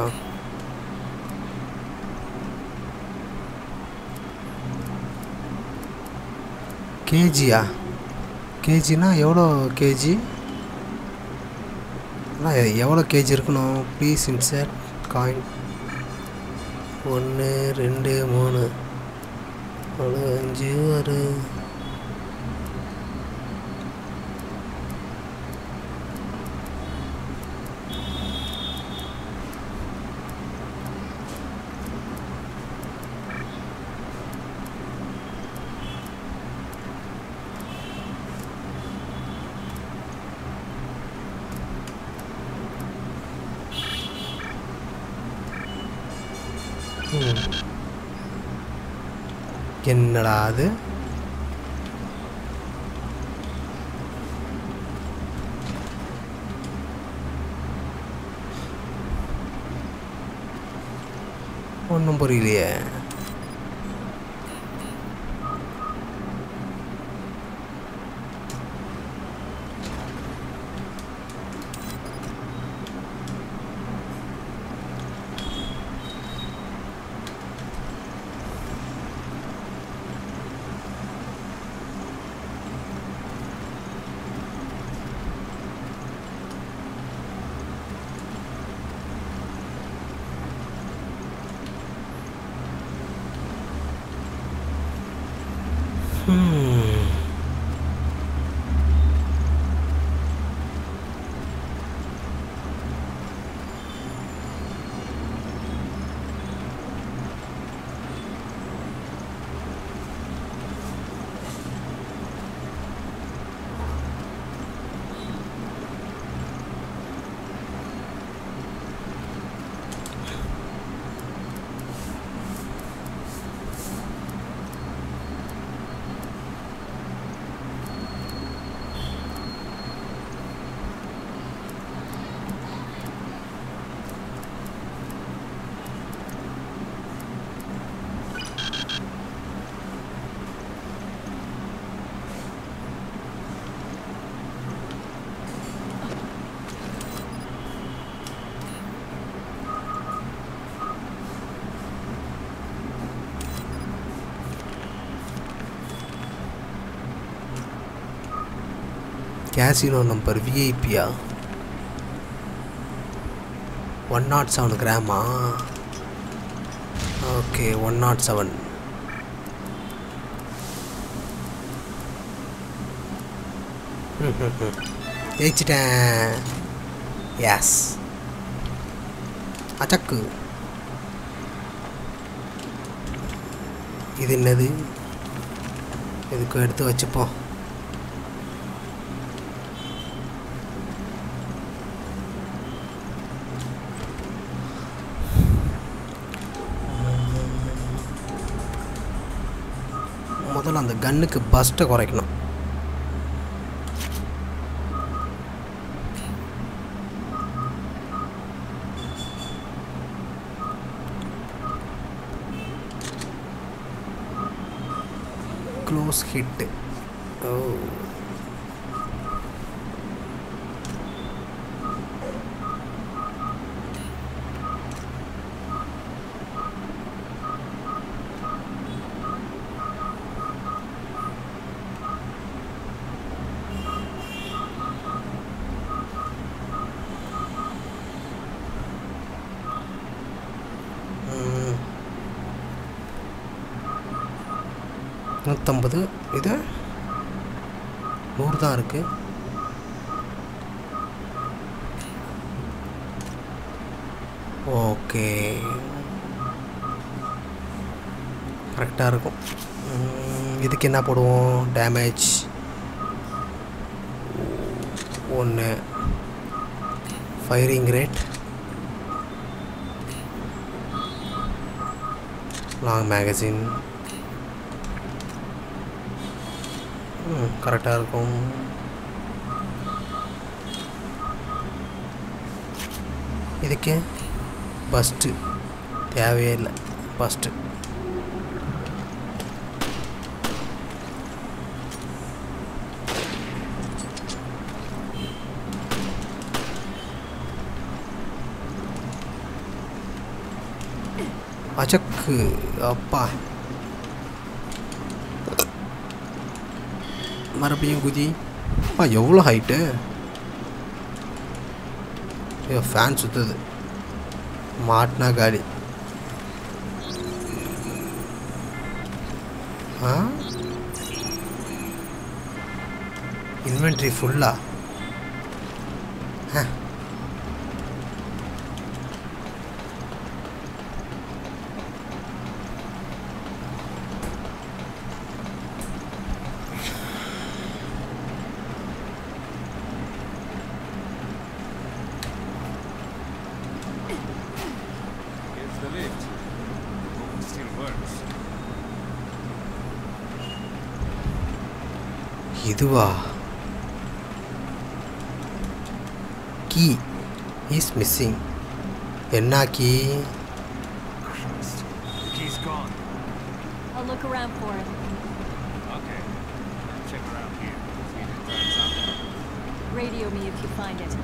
கேஜியா கேஜினா எவ்வளோ கேஜி அண்ணா எவ்வளோ கேஜி இருக்கணும் ப்ளீஸ் இன்சர்ட் காயின் ஒன்று ரெண்டு மூணு நாலு அஞ்சு ஆறு ம். என்னடா அது ஒன்றும் புரியலையே Hmm. கேசினோ நம்பர் விஐபியா ஒன் நாட் செவன் கிராமா ஓகே ஒன் நாட் செவன் ஜெயிச்சிட்டேன் எஸ் அச்சக்கு இது என்னது இதுக்கு எடுத்து வச்சுப்போம் முதல்ல அந்த கன்னுக்கு பஸ்ட்டை குறைக்கணும் க்ளோஸ் ஹிட் ஓ ம். நூற்றம்பது இது நூறு தான் இருக்குது ஓகே கரெக்டாக இருக்கும் ம், இதுக்கு என்ன போடுவோம் டேமேஜ் ஒன்று ஃபயரிங் ரேட் லாங் மேகசின் கரெக்டாக இருக்கும் இதுக்கு பஸ்ட்டு தேவையே இல்லை பஸ்ட்டு அச்சக்கு அப்பா மறுபடியும் குதி அப்பா எவ்வளோ ஹைட்டு ஐயோ ஃபேன் சுற்றுது மாட்டினா காலி ஆ இன்வென்ட்ரி ஃபுல்லா Here's the lift. Hope it still works. இதுவா கீ இஸ் மிஸ்ஸிங் என்ன key Christ. The key's gone. I'll look around for it. Okay. Check around here. See if it turns up. Radio me if you find it.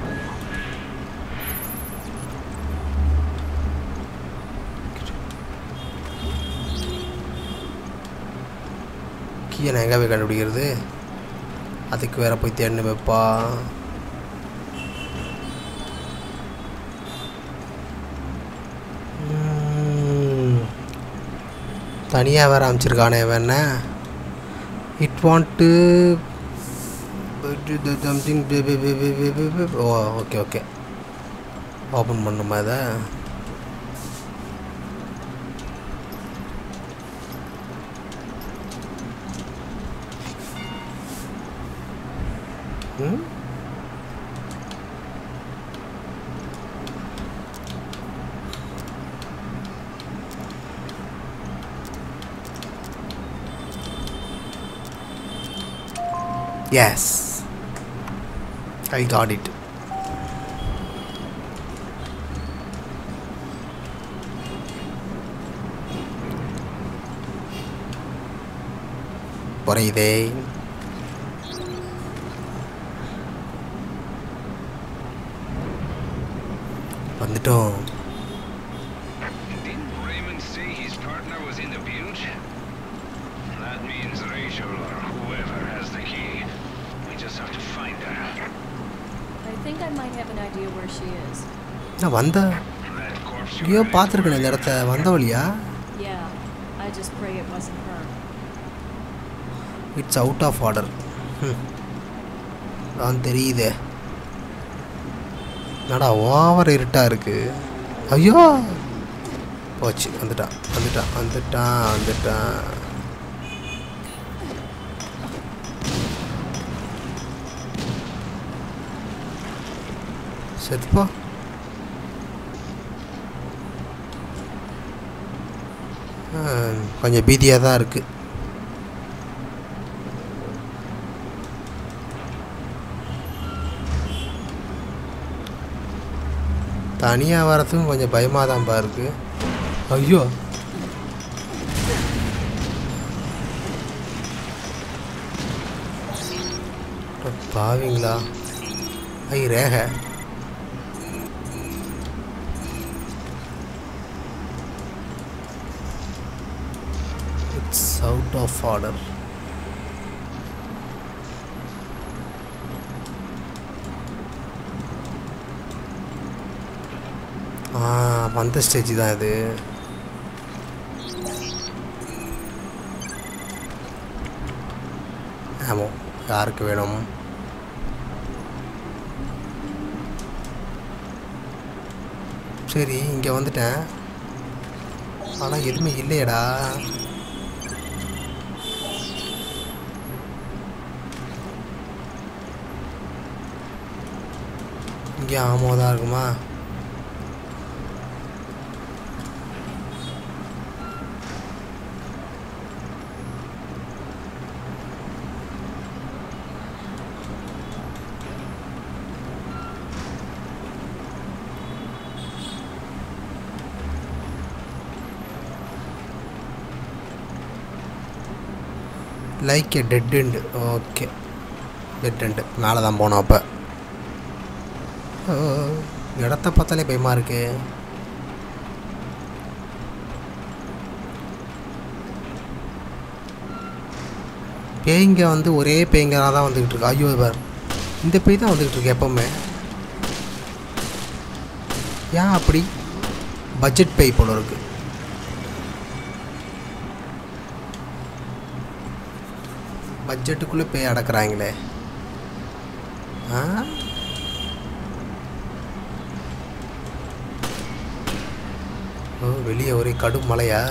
கீயை நான் எங்கே போய் கண்டுபிடிக்கிறது அதுக்கு வேற போய் தேடினு வைப்பா தனியாக வேற அமைச்சிருக்கானே வேண இட் வாண்ட் டு சம்திங் ஓ ஓகே ஓகே ஓப்பன் பண்ணுமா இதை ம் Yes. I got it. புரியுதே வந்துட்டோம் Didn't Raymond say his partner was in the butte? That means Rachel or whoever has the key. We just have to find her. I might have an idea where she is. நான் வந்த That corpse you எங்கேயோ பார்த்துருக்கேன் இந்த இடத்த வந்த வழியா Yeah, I just pray it wasn't her. It's out of order நான் தெரியுதே என்னடா ஓவர் இருட்டாக இருக்கு ஐயோ போச்சு வந்துட்டான் வந்துட்டான் வந்துட்டான் வந்துட்டான் செத்துப்பா ஆ, கொஞ்சம் பீதியாக தான் இருக்குது தனியாக வரதுக்கும் கொஞ்சம் பயமாக தான்ப்பா இருக்கு ஐயோ அட பாவிங்களா ஐ ரேக இட்ஸ் அவுட் ஆஃப் ஆர்டர் ஆ வந்த ஸ்டேஜ் தான் இது ஆமோ யாருக்கு வேணும் சரி இங்கே வந்துட்டேன் ஆனால் எதுவுமே இல்லையடா இங்கே ஆமோ தான் இருக்குமா like a dead end okay dead end மேலே தான் போனோம் அப்போ ஓ, இடத்த பார்த்தாலே பயமாக இருக்கு பேய்ங்க வந்து ஒரே பேய்ங்கனாக தான் வந்துக்கிட்டு இருக்கு ஐயோ பார் இந்த பேய் தான் வந்துக்கிட்டு இருக்கு எப்போவுமே ஏன் அப்படி பட்ஜெட் பேய் போல இருக்கு பட்ஜெட்டுக்குள்ளே பேய் அடக்குறாங்களே ஆ ஓ வெளியே ஒரே கடும் மழையா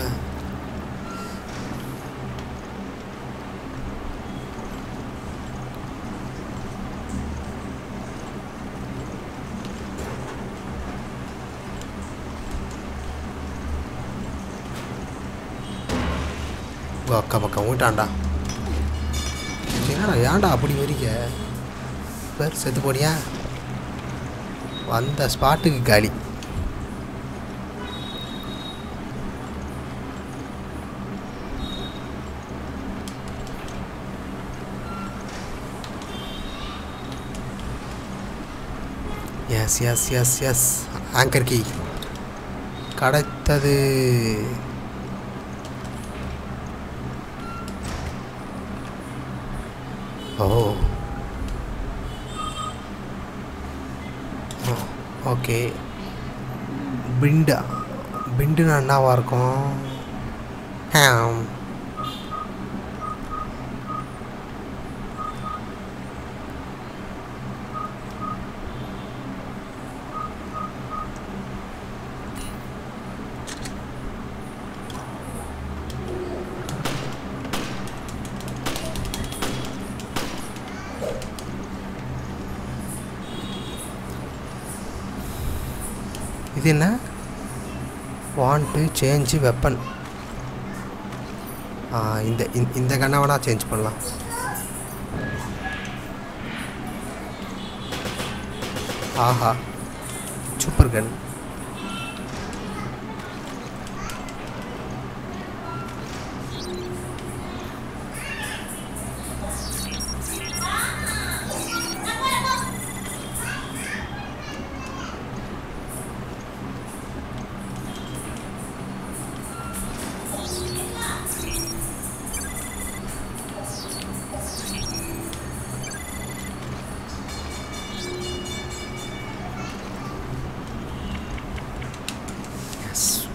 உங்க அக்கா பக்கம் ஊட்டான்டா என்னடா ஏன்டா அப்படி வரீங்க பேர் செத்து போனியா வந்த ஸ்பாட்டுக்கு காலி yes yes yes yes anchor key கிடைத்தது ஓ ஓகே பிண்டா பிண்டுனா என்னவா இருக்கும் ஹேம் இது என்ன வாண்ட் டு சேஞ்சு வெப்பன் இந்த இந்த- இந்த கண்ணை வேணால் சேஞ்ச் பண்ணலாம் ஆஹா சூப்பர் கன்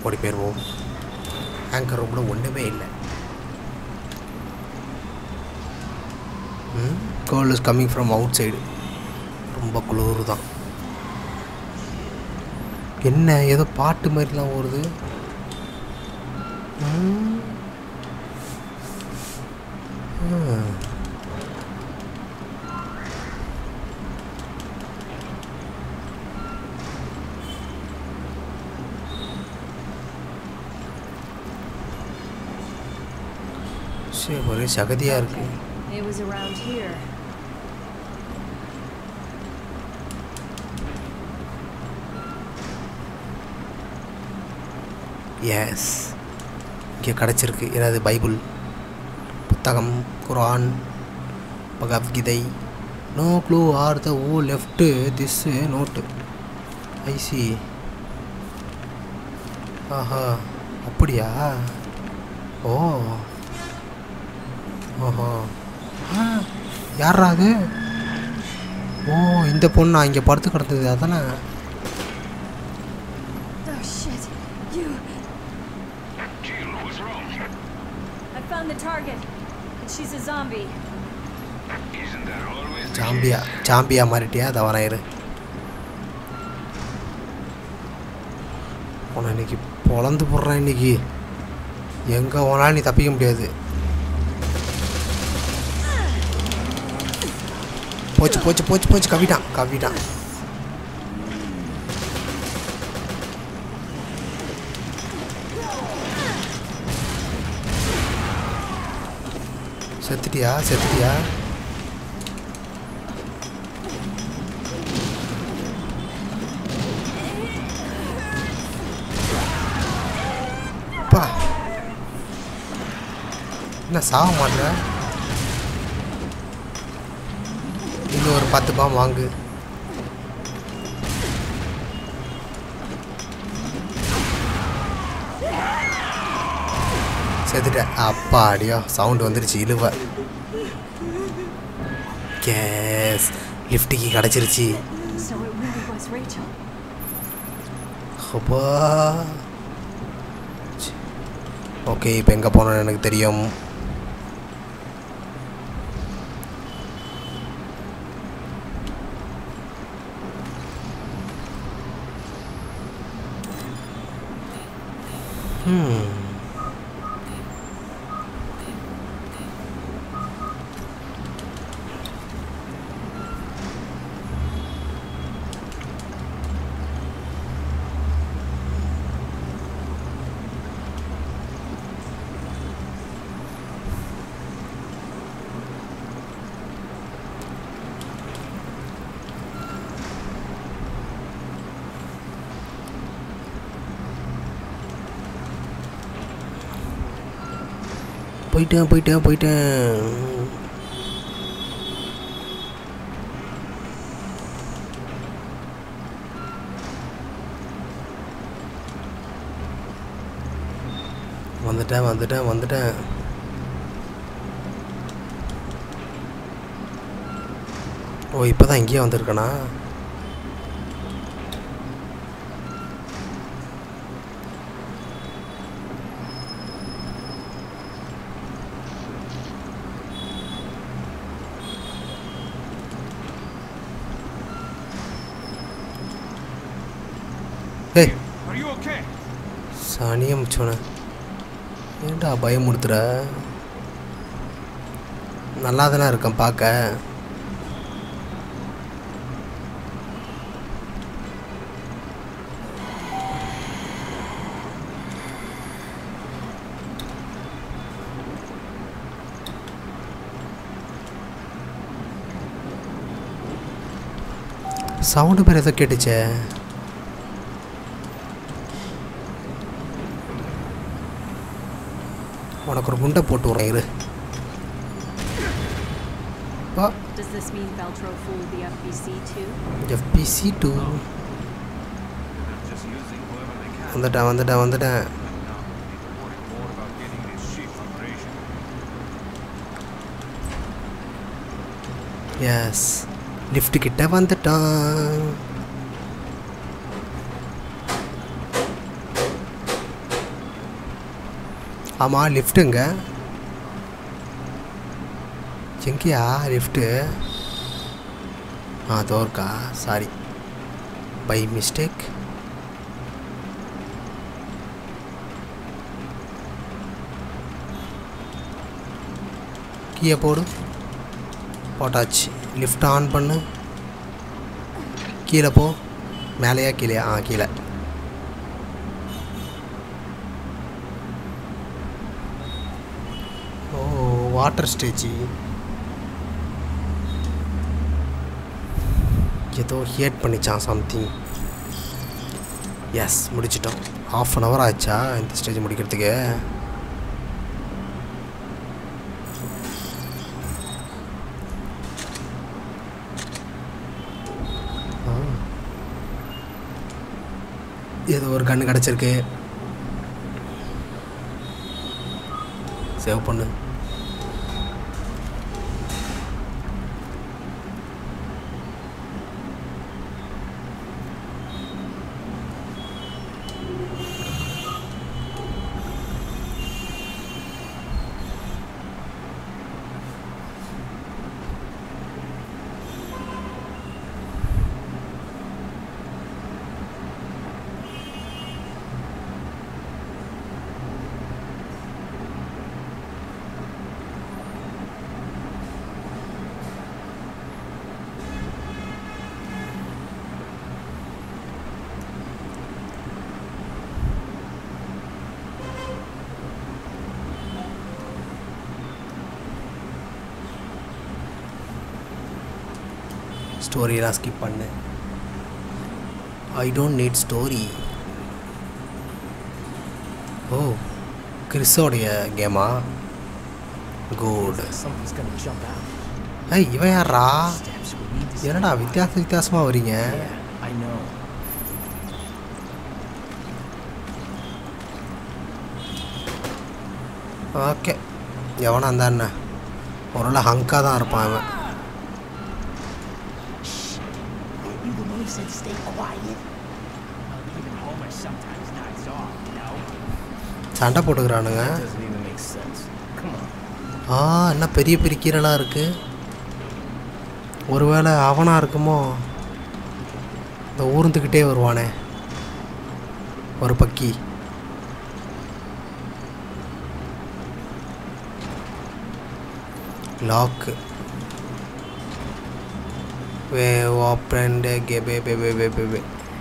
ஓடி போயிடுவோம் ஆங்கர் ரூமில் ஒன்றுமே இல்லை girl is coming from outside ரொம்ப குளிர் தான் என்ன ஏதோ பாட்டு மாதிரிலாம் ஓடுது ம். ஆ. சரி ஒரே சகதியாக இருக்கு It was around here. Yes இங்கே கிடச்சிருக்கு என்னது பைபிள் புத்தகம் குரான் Bhagavad Gita no clue are the ஓ லெஃப்ட்டு திஸ் நோட்டு ஐசி ஆஹா அப்படியா ஓ ஓஹோ ஆ யாரா அது ஓ இந்த பொண்ணா இங்கே படுத்து கிடந்தது அதானே Oh shit! You! Jill, what's wrong? I found the target, and she's a zombie. Isn't that always the Zambia Zambia மாறிட்டியா அதை வராயிரு உன இன்னைக்கு பொழந்து போடுறேன் இன்னைக்கு எங்கே போனாலும் நீ தப்பிக்க முடியாது போச்சு போச்சு போச்சு போச்சு கவிட்டான் கவிட்டான் செத்துட்டியா செத்துட்டியா அப்பா என்ன சாக மாட்டேற இன்னும் ஒரு பத்து பாம் வாங்கு செத்துட்டேன் அப்பா அடியோ சவுண்ட் வந்துருச்சு இழுவ கேஸ் லிஃப்ட்டுக்கு கிடச்சிருச்சு So it really was Rachel. அப்பா ஓகே இப்போ எங்கே போனோம்னு எனக்கு தெரியும் Hmm. போயிட்டேன் போயிட்டேன் போயிட்டேன் வந்துட்டேன் வந்துட்டேன் வந்துட்டேன் ஓ இப்போ தான் இங்கேயே வந்திருக்கேனா ஏய் Are you okay? சனியை முச்சோனே ஏன்டா பயமுடுத்துற நல்லா தானே இருக்கேன் பார்க்க சவுண்டு பேர் ஏதோ கேட்டுச்சே உனக்கு ஒரு குண்டை போட்டு விட்றேன் இரு வா Does this mean Veltro fooled the FBC too? FBC too They're just using whoever they can. வந்துட்டேன் வந்துட்டேன் வந்துட்டேன் Now, we need to worry more about getting this ship from Rachel. Yes lift கிட்ட வந்துட்டான் ஆமாம் லிஃப்ட்டுங்க எங்கேயா லிஃப்ட்டு ஆ தோற்கா சாரி பை மிஸ்டேக் கீயை போடு போட்டாச்சு லிஃப்ட் ஆன் பண்ணு கீழே போ மேலேயா கீழே ஆ கீழே ஓ வாட்டர் ஸ்டேஜி ஏதோ ஹியேட் பண்ணிச்சான் சம்திங் எஸ் முடிச்சிட்டோம் ஆஃப் அன் ஹவர் ஆச்சா இந்த ஸ்டேஜ் முடிக்கிறதுக்கு ஆ. ஏதோ ஒரு கன்று கிடச்சிருக்கு சேவ் பண்ணு ஸ்டோரியெல்லாம் ஸ்கிப் பண்ணு ஐ டோன்ட் நீட் ஸ்டோரி ஓ கிறிஸோடைய கேமா good Something's gonna jump out. ஏய் இவன் யாரா Steps. We need to என்னடா வித்தியாச வித்தியாசமாக வரீங்க Yeah, I know. ஓகே எவனா இருந்தா என்ன ஒருவேளை ஹங்காக தான் இருப்பான் அவன் You the one who said stay quiet? Even Homer sometimes nods off, you know? சண்டை போட்டுக்கிறானுங்க Doesn't even make sense. Come on. ஆ என்ன பெரிய பெரிய கீரைலாம் இருக்கு ஒருவேளை அவனா இருக்குமோ இந்த ஊர்ந்துக்கிட்டே வருவானே ஒரு பக்கி லாக்கு வே ஓப்பன் கே பே பே பே பே பே பே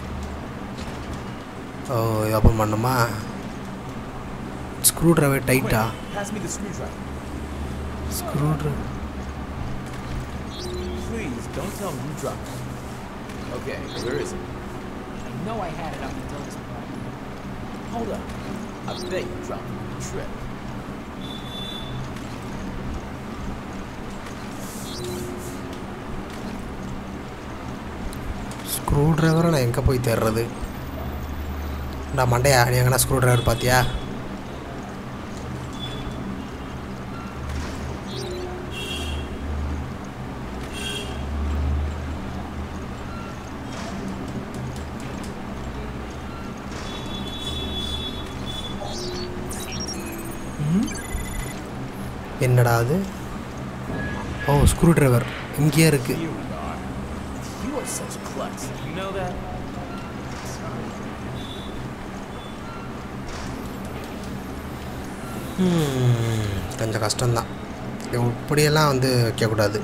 ஓ இது ஓப்பன் பண்ணுமா ஸ்க்ரூ ட்ரைவர் டைட்டா Pass me the screwdriver. Screwdriver Please, don't tell me you dropped it. Okay, where is it? I know I had it up until this point. Hold up. I bet you dropped it on the trip. ஸ்க்ரூ ட்ரைவரை நான் எங்கே போய் தேடுறது டா மண்டையா நீ எங்கன்னா ஸ்க்ரூ ட்ரைவர் பார்த்தியா ம்? என்னடா அது ஓ ஸ்க்ரூ ட்ரைவர் இங்கேயே இருக்குது Here we are. You are such a klutz. You know that? ம், கொஞ்சம் கஷ்டம்தான் இப்படியெல்லாம் வந்து வைக்கக்கூடாது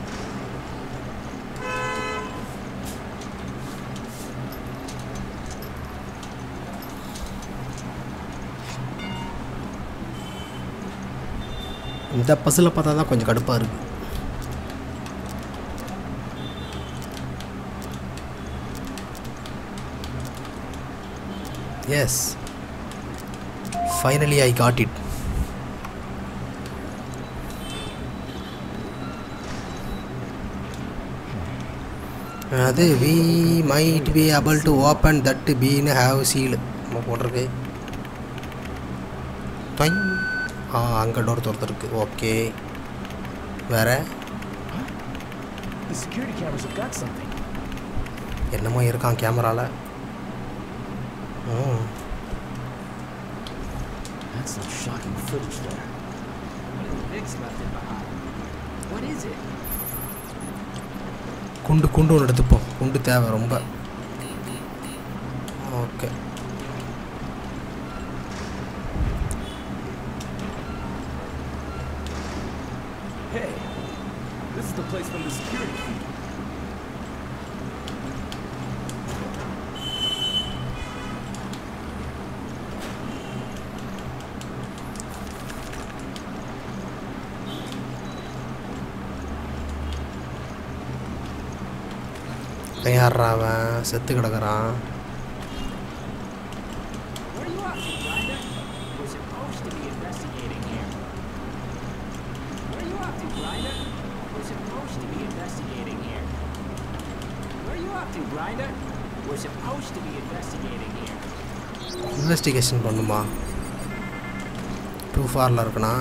இந்த பஸ்ஸில் பார்த்தா தான் கொஞ்சம் கடுப்பாக இருக்குது yes finally I got it அது we might be able to open that பீன்னு ஹாவ் சீல் நம்ம போட்டிருக்கு தொய் ஆ அங்கே டோர் திறந்துருக்கு ஓகே வேற The security cameras have got something. என்னமோ இருக்கான் கேமராவில் ம் Huh? That's some shocking footage there. What is Vix left it behind? What is it? குண்டு குண்டு ஒன்று எடுத்துப்போம் குண்டு தேவை ரொம்ப okay Hey, this is the place from the security feed. யார்ரா அவன் செத்து கிடக்குறான் Where are you off to, Grinder? We're supposed to be investigating here. Where are you off to, Grinder? We're supposed to be investigating here. Where are you off to, Grinder? We're supposed to be investigating here. Investigation பண்ணுமா டூ ஃபாரில் இருக்குண்ணா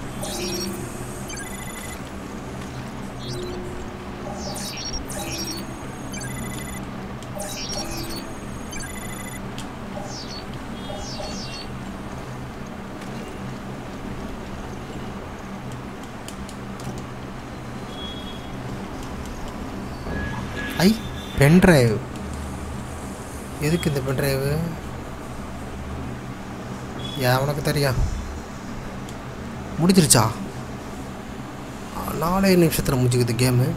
I pen drive எதுக்கு இந்த pendrive ஏன் உனக்கு தெரியும் முடிஞ்சிருச்சா நாலே நிமிஷத்தில் முடிஞ்சுக்குது கேமு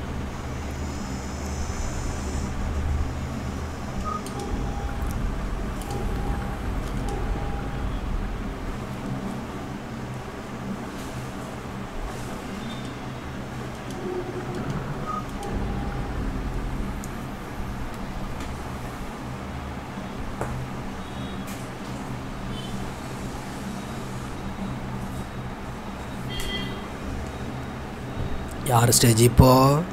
யார் ஸ்டேஜ் இப்போ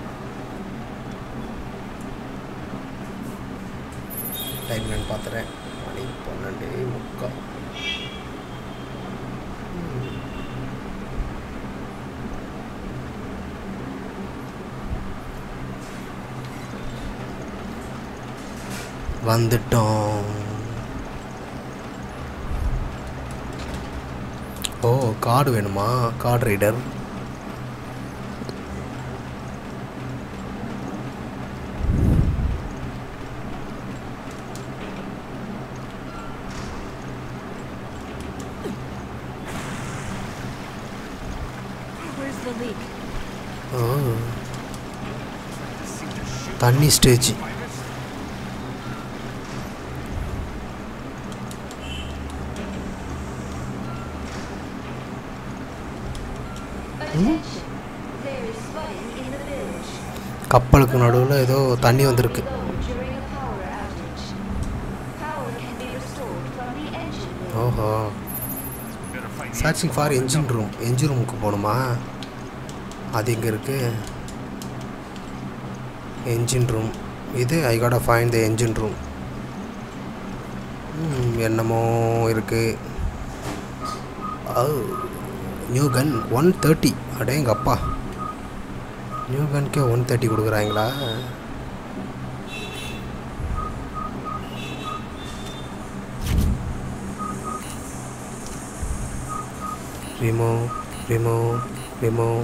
டைம் நான் பார்த்துறேன் மணி பன்னெண்டு முக்கால் வந்துட்டோம் ஓ கார்டு வேணுமா card reader Where's the leak? ஓ தண்ணி stage Attention. There is flooding in the village. கப்பலுக்கு நடுவில் ஏதோ தண்ணி வந்திருக்கு Low during a power outage. Power can be restored from the engine room. ஓஹோ searching for engine room engine ரூமுக்கு போகணுமா அது எங்கே இருக்கு என்ஜின் ரூம் இது I got fine the engine room என்னமோ இருக்கு நியூ கன் ஒன் தேர்ட்டி அடேங்க அப்பா நியூ கன்க்கே ஒன் தேர்ட்டி கொடுக்குறாங்களா ரிமூவ் ரிமூவ் ரிமூவ்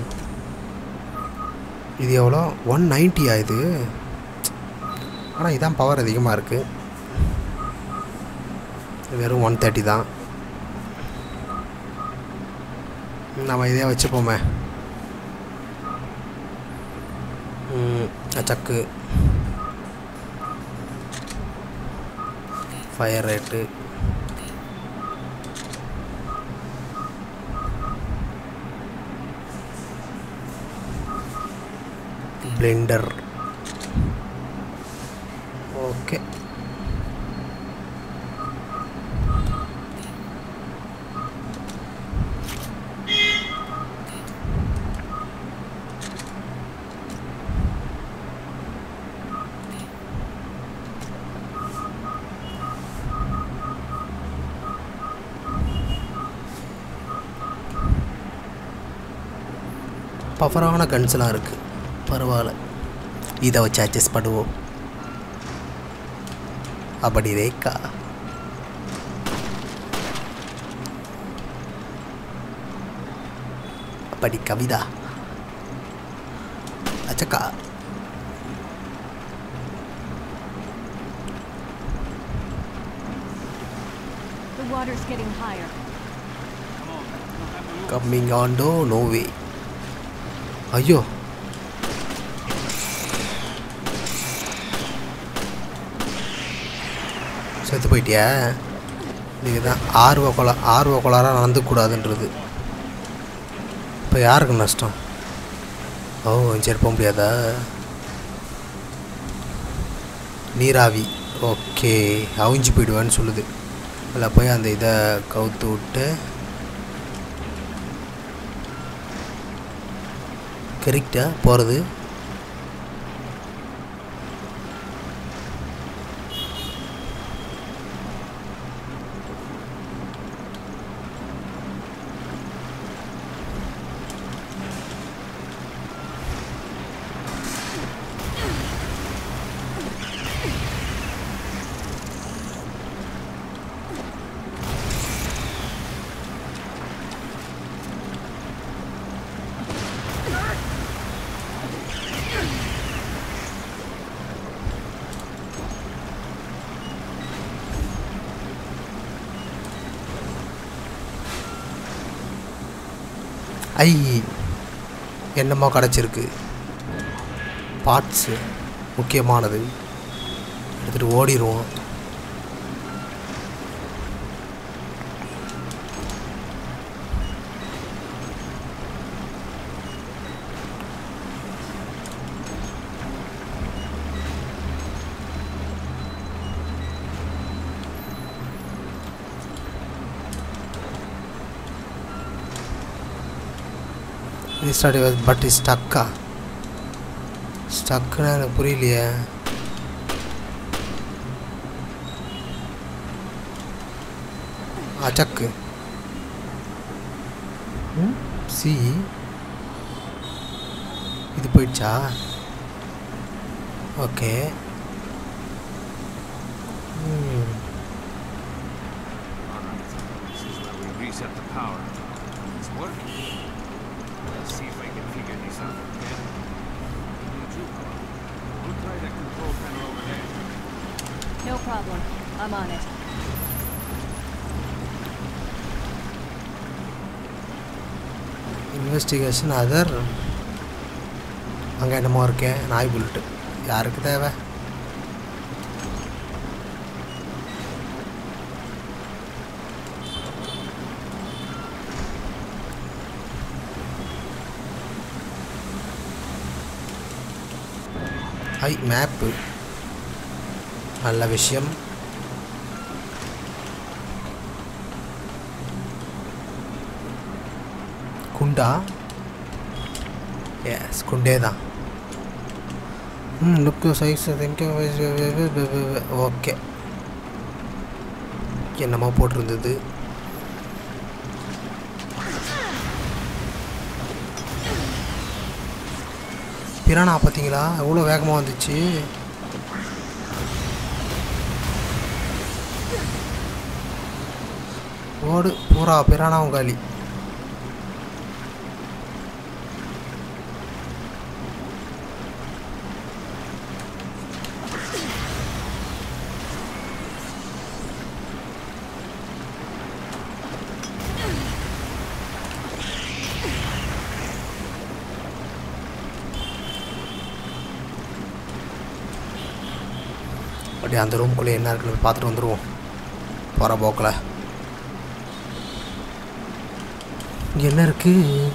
இது எவ்வளோ ஒன் நைன்ட்டியா இது ஆனால் இதான் பவர் அதிகமாக இருக்குது வெறும் ஒன் தேர்ட்டி தான் நம்ம இதே வச்சுப்போமே ம், சக்கு ஃபயர் ரேட்டு பிளெண்டர் ஓகே பவரான கன்ஸ்லாம் இருக்குது பரவாயில்ல இதை வச்சு அட்ஜஸ்ட் பண்ணுவோம் அப்படி ரேக்கா அப்படி கவிதா அச்சக்கா The water's getting higher. Coming ஆண்டோ நோவே ஐயோ செத்து போயிட்டியா இதுக்கு தான் ஆர்வ கொலா ஆர்வ கொலாராக நடந்துக்கூடாதுன்றது இப்போ யாருக்கு நஷ்டம் ஓ சரி போக முடியாதா நீராவி ஓகே அவிஞ்சு போயிடுவேன்னு சொல்லுது அதில் போய் அந்த இதை கவுத்து விட்டு கரெக்டா போகிறது ஐ என்னமோ கிடச்சிருக்கு பார்ட்ஸு முக்கியமானது எடுத்துகிட்டு ஓடிடுவோம் ரீஸ்டார்ட் பட் ஸ்டக்கா ஸ்டக்குன்னா எனக்கு புரியலையே அச்சக்கு சி இது போயிடுச்சா ஓகே ம் This is where we reset the power. It's working. Let's see if I can figure this out. Okay? Need you, Carl. We'll try the control panel over there. No problem. I'm on it. Investigation other அங்கே என்னமோ இருக்கேன் நாய் புல்ட்டு யாருக்கு தேவை ஐ map நல்ல விஷயம் குண்டா S குண்டே தான் ம் லுக்கு சைஸ் ஓகே என்னமோ போட்டிருந்தது பிரானா பார்த்தீங்களா எவ்வளோ வேகமாக வந்துச்சு ஓடு பூரா பிரானாவும் காலி அப்படியே அந்த ரூம்குள்ளே என்ன இருக்குன்னு போய் பார்த்துட்டு வந்துடுவோம் போகிற போக்கில் இங்கே என்ன இருக்கு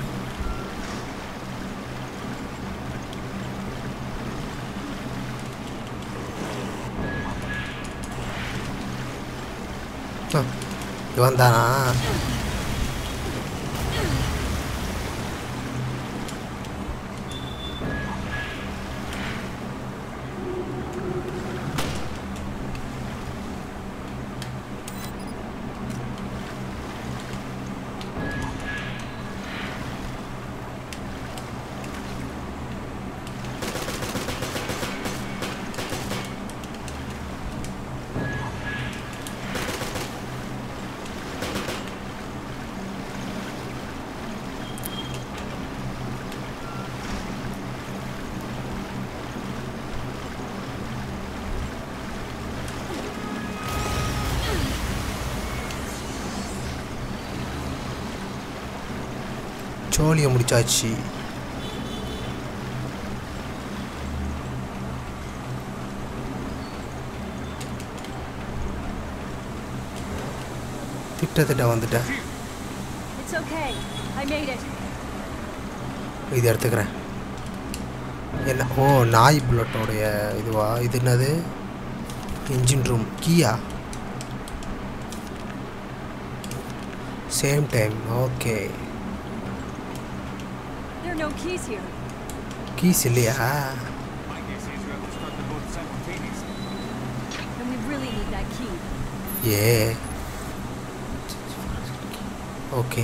ஆ, இவன் தானா சோழியை முடிச்சாச்சு திட்டத்திட்ட வந்துட்டேன் It's okay. I made it. இது எடுத்துக்கிறேன் என்ன ஓ நாய் புல்லட்டோடைய இதுவா இது என்னது இன்ஜின் ரூம் கீயா same time okay There are no keys here. கீஸ் இல்லையா My guess is we have to start the boat simultaneously. And we really need that key. ஏ ஓகே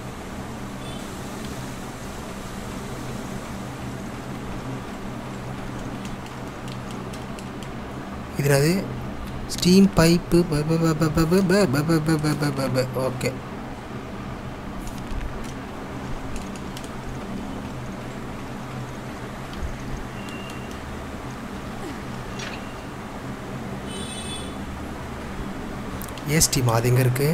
இது என்னது ஸ்டீம் பைப்பு ஓகே ஏஸ்டிமா அது எங்கே இருக்குது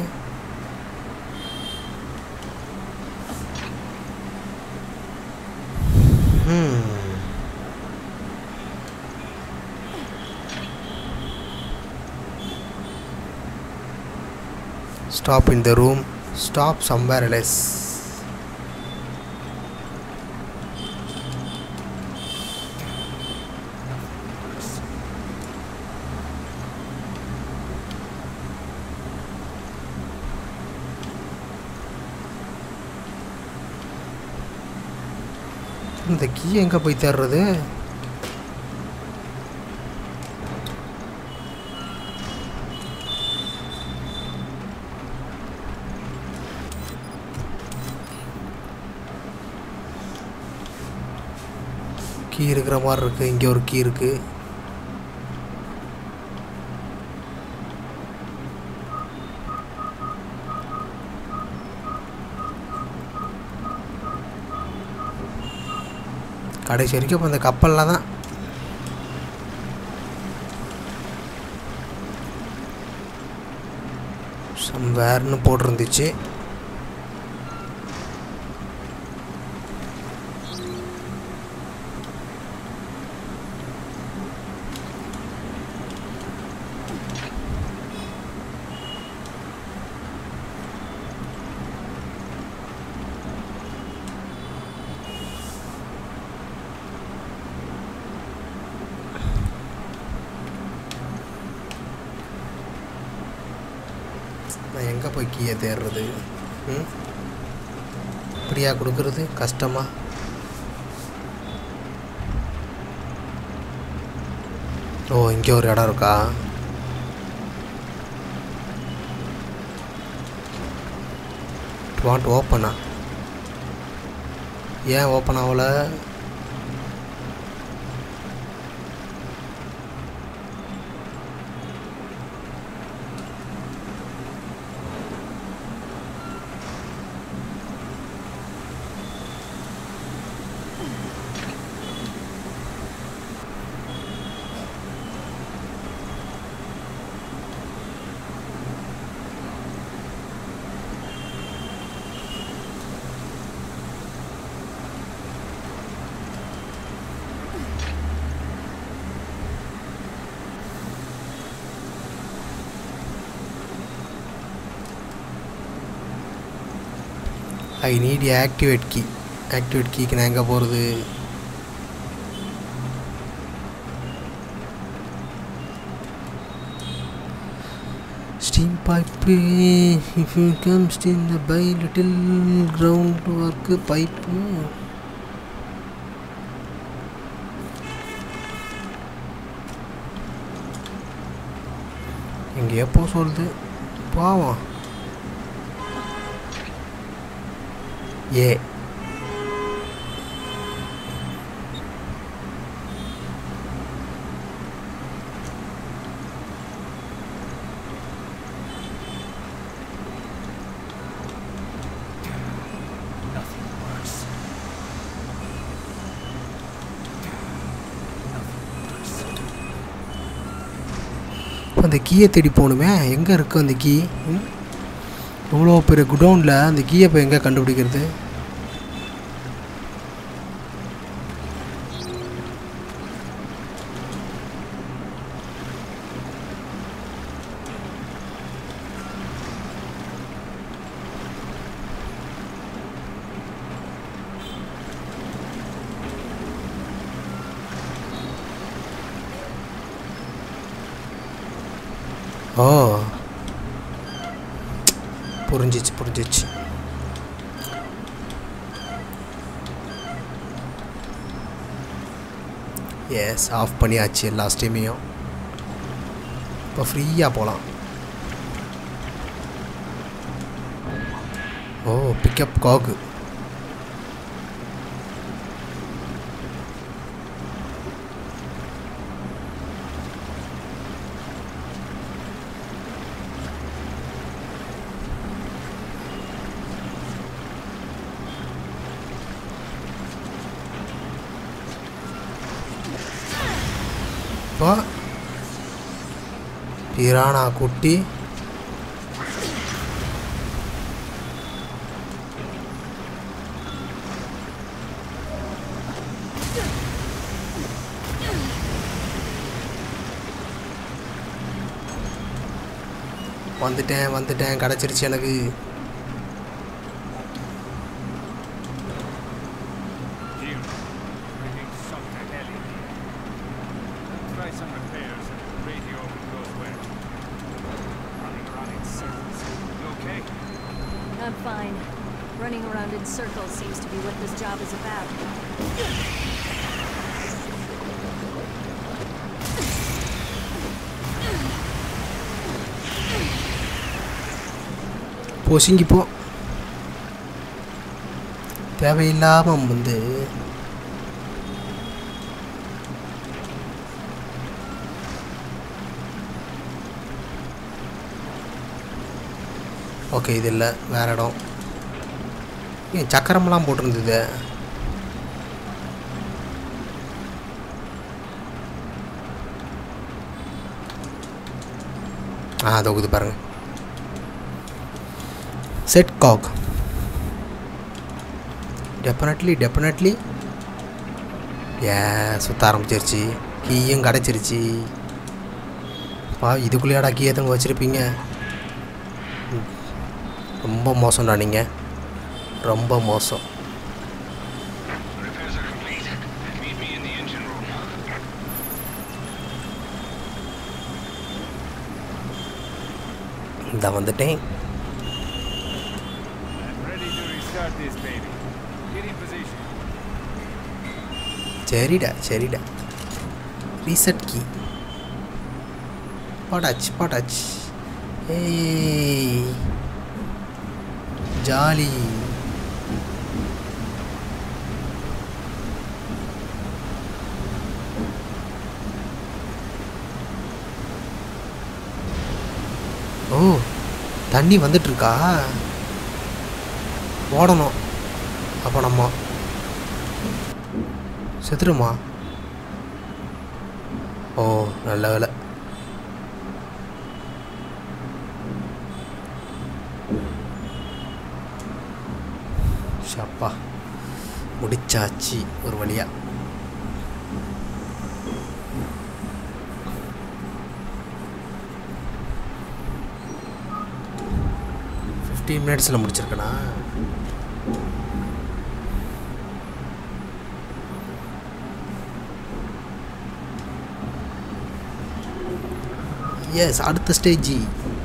Stop in the room. Stop somewhere else. இந்த key எங்கே போய் தேடுறது கீ இருக்கிற மாதிரி இருக்குது இங்கே ஒரு கீ இருக்குது கடைசி வரைக்கும் இப்போ இந்த கப்பலில் தான் சம்வேர்னு போட்டிருந்துச்சு நான் எங்கே போய் கீயை தேடுறது ம் இப்படியா கொடுக்கறது கஷ்டமா ஓ இங்கே ஒரு இடம் இருக்கா வாண்ட் ஓப்பனா ஏன் ஓப்பன் ஆகலை I need activate key activate கீக்கு நான் எங்கே போகிறது steam pipe if you comes in the by little ground work pipe இங்கே எப்போ சொல்லுது பாவம் ஏ Nothing works. இப்போ அந்த கீயை தேடி போகணுமே எங்கே இருக்குது அந்த கீ ம்? இவ்வளோ பெரிய குடோனில் அந்த கீயை இப்போ எங்கே கண்டுபிடிக்கிறது ஓ புரிஞ்சிச்சு புரிஞ்சிச்சு எஸ் ஆஃப் பண்ணியாச்சு எல்லா ஸ்ட்ரீமையும் இப்போ ஃப்ரீயாக போகலாம் ஓ பிக்கப் காக்கு இப்போ பிரானா குட்டி வந்துட்டேன் வந்துட்டேன் கிடச்சிருச்சு எனக்கு Here, everything's sunk to hell in here. Let's try some repairs and the radio goes where? Running around in circles. You okay? I'm fine. Running around in circles seems to be what this job is about. பொசுங்கி போ தேவையில்லாமல் வந்து okay இது இல்லை வேற இடம் ஏன் சக்கரமெல்லாம் போட்டிருந்தது ஆ தொகுது பாருங்க செட் காக் டெஃபினெட்லி டெஃபினெட்லி ஏ சுத்த ஆரம்பிச்சிருச்சு கீயும் கிடச்சிருச்சு பா இதுக்குள்ளேயாடா கீ எதுவும் வச்சுருப்பீங்க ம். ரொம்ப மோசம்டா நீங்கள் ரொம்ப மோசம் Repairs are complete. Meet me in the engine room. இந்த வந்துட்டேன் I'm ready to restart this baby. Get in position. சரிடா சரிடா ரீசெட் கீ போட்டாச்சு போட்டாச்சு ஏய் ஜாலி ஓ தண்ணி வந்துட்டு இருக்கா ஓடணும் அப்போ நம்ம செத்துருமா ஓ நல்ல வேலை ஷப்பா முடிச்சாச்சு ஒரு வழியா ஃபிஃப்டீன் மினிட்ஸில் முடிச்சிருக்கேனா எஸ் அடுத்த ஸ்டேஜி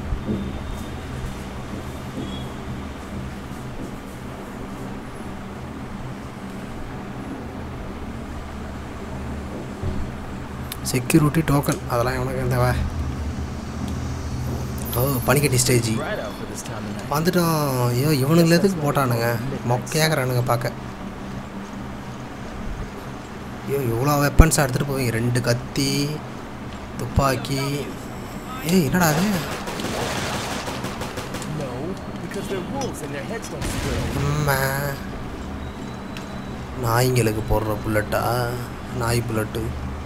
செக்யூரிட்டி டோக்கன் அதெல்லாம் எவனுக்கு இருந்தவ ஓ பனிக்கட்டி ஸ்டேஜி Right out for this time of night. வந்துட்டோம் ஐயோ இவனுங்கள எதுக்கு போட்டானுங்க மொக்கையாகிறானுங்க பார்க்க ஐயோ இவ்வளோ வெப்பன்ஸாக எடுத்துகிட்டு போவீங்க ரெண்டு கத்தி துப்பாக்கி ஏய் என்னடா அது No, because they're wolves and their heads don't spill. அம்மா நாய்ங்களுக்கு போடுற புல்லட்டா நாய் bullet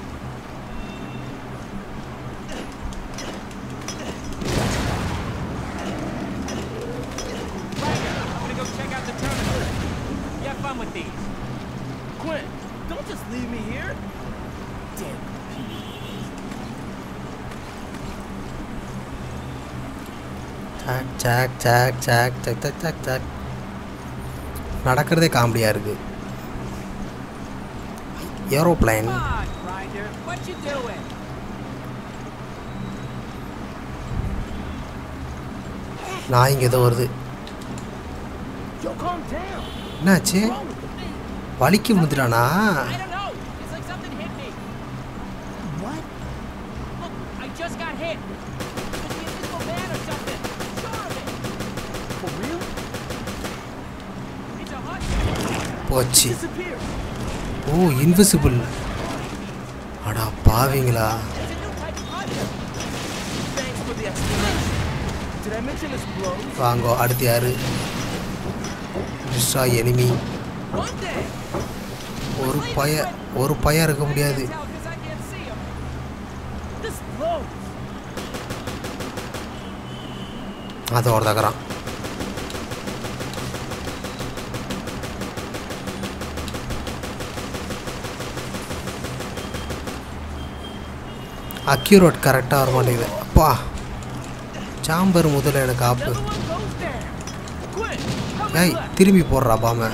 I'm gonna go check out the terminal. You have fun with these. Quinn, don't just leave me here. Damn Pete. சாக் சாக் சாக் சாக் சக் சக் சக் சாக் நடக்கிறதே காமெடியாக இருக்குது aeroplane Come on, Grinder. What you doing? நான் இங்கே ஏதோ வருது Yo, calm down. என்னாச்சு வலிக்கு விழுந்துட்டானா I don't know. It's like something hit me. What? Look, I just got hit. Could be a physical man or something. Sure of it. For real? It's a hunch. போச்சு Disappear. ஓ invisible அடா பாவிங்களா It's a new type of hunch. Thanks for the explanation. Did I mention this blows? வாங்கோ அடுத்து யாரு டிஸ்ட்ரா enemy One day. ஒரு பய ஒரு பையன் இருக்க முடியாது Tell 'cause I can't see 'em. This blows. அதோட தகரான் அக்யூரேட் கரெக்டாக வர மாட்டேங்குது அப்பா சாம்பர் முதல்ல எனக்கு ஆப்பு Another one goes down. Quit. How many ஏய் left? திரும்பி போடுறா பாம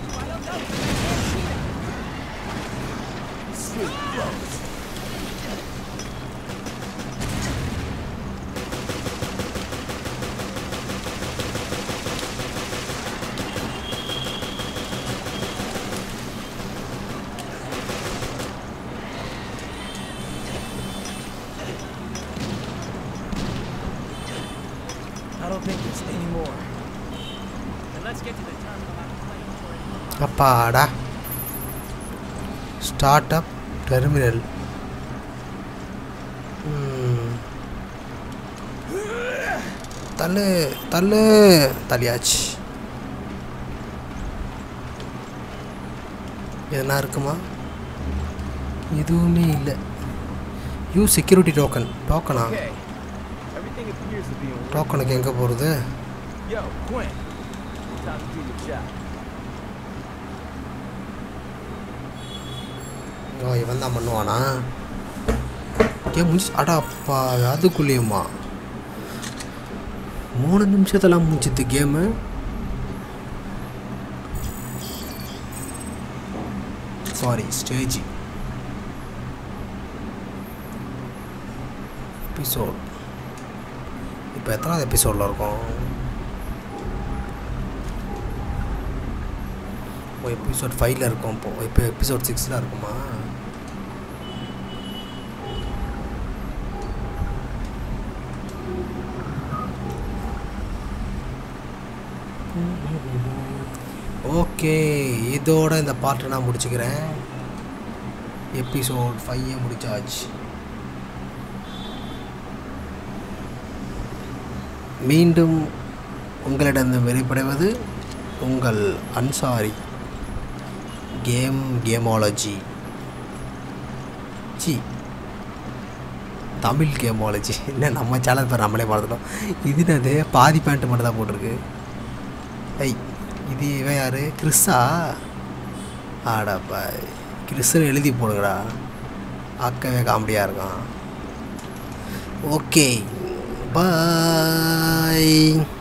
Sweet blows. I don't think there's any more. Then let's get to the terminal I'm playing for it. அப்பாடா ஸ்டார்ட் அப் டெர்மினல் தள்ளு தள்ளு தள்ளியாச்சு எதனா இருக்குமா எதுவுமே இல்லை யூ செக்யூரிட்டி டோக்கன் டோக்கனா Okay. Everything appears to be in order. டோக்கனுக்கு எங்கே போகிறது Yo, Quinn. Time to do your job. ஓ இவன் தான் பண்ணுவானா கேம் முடிச்சு அடாப்பா அதுக்குள்ளேயுமா மூணு நிமிஷத்தில் முடிச்சிது கேமு சாரி ஸ்டேஜ் எபிசோட் இப்போ எத்தனாவது எபிசோடில் இருக்கும் ஓ எபிசோட் ஃபைவ்ல இருக்கும் இப்போ இப்போ எபிசோட் சிக்ஸில் இருக்குமா ஓகே இதோட இந்த பாட்டை நான் முடிச்சுக்கிறேன் எபிசோட் ஃபைவ் முடிச்சாச்சு மீண்டும் உங்களிடம் வெளிப்படைவது உங்கள் அன்சாரி கேம் கேமாலஜி சி தமிழ் கேமாலஜி என்ன நம்ம சேனல் பேர் நம்மளே மறந்துட்டோம் இது என்னது பாதி பேண்ட்டு மட்டும் தான் போட்டிருக்கு ஐய் இது இவன் யார் கிறிஸ்ஸா ஆடாப்பா கிறிஸ்ன்னு எழுதி போடுங்கடா ஆக்கவே காமெடியாக இருக்கான் ஓகே பாய்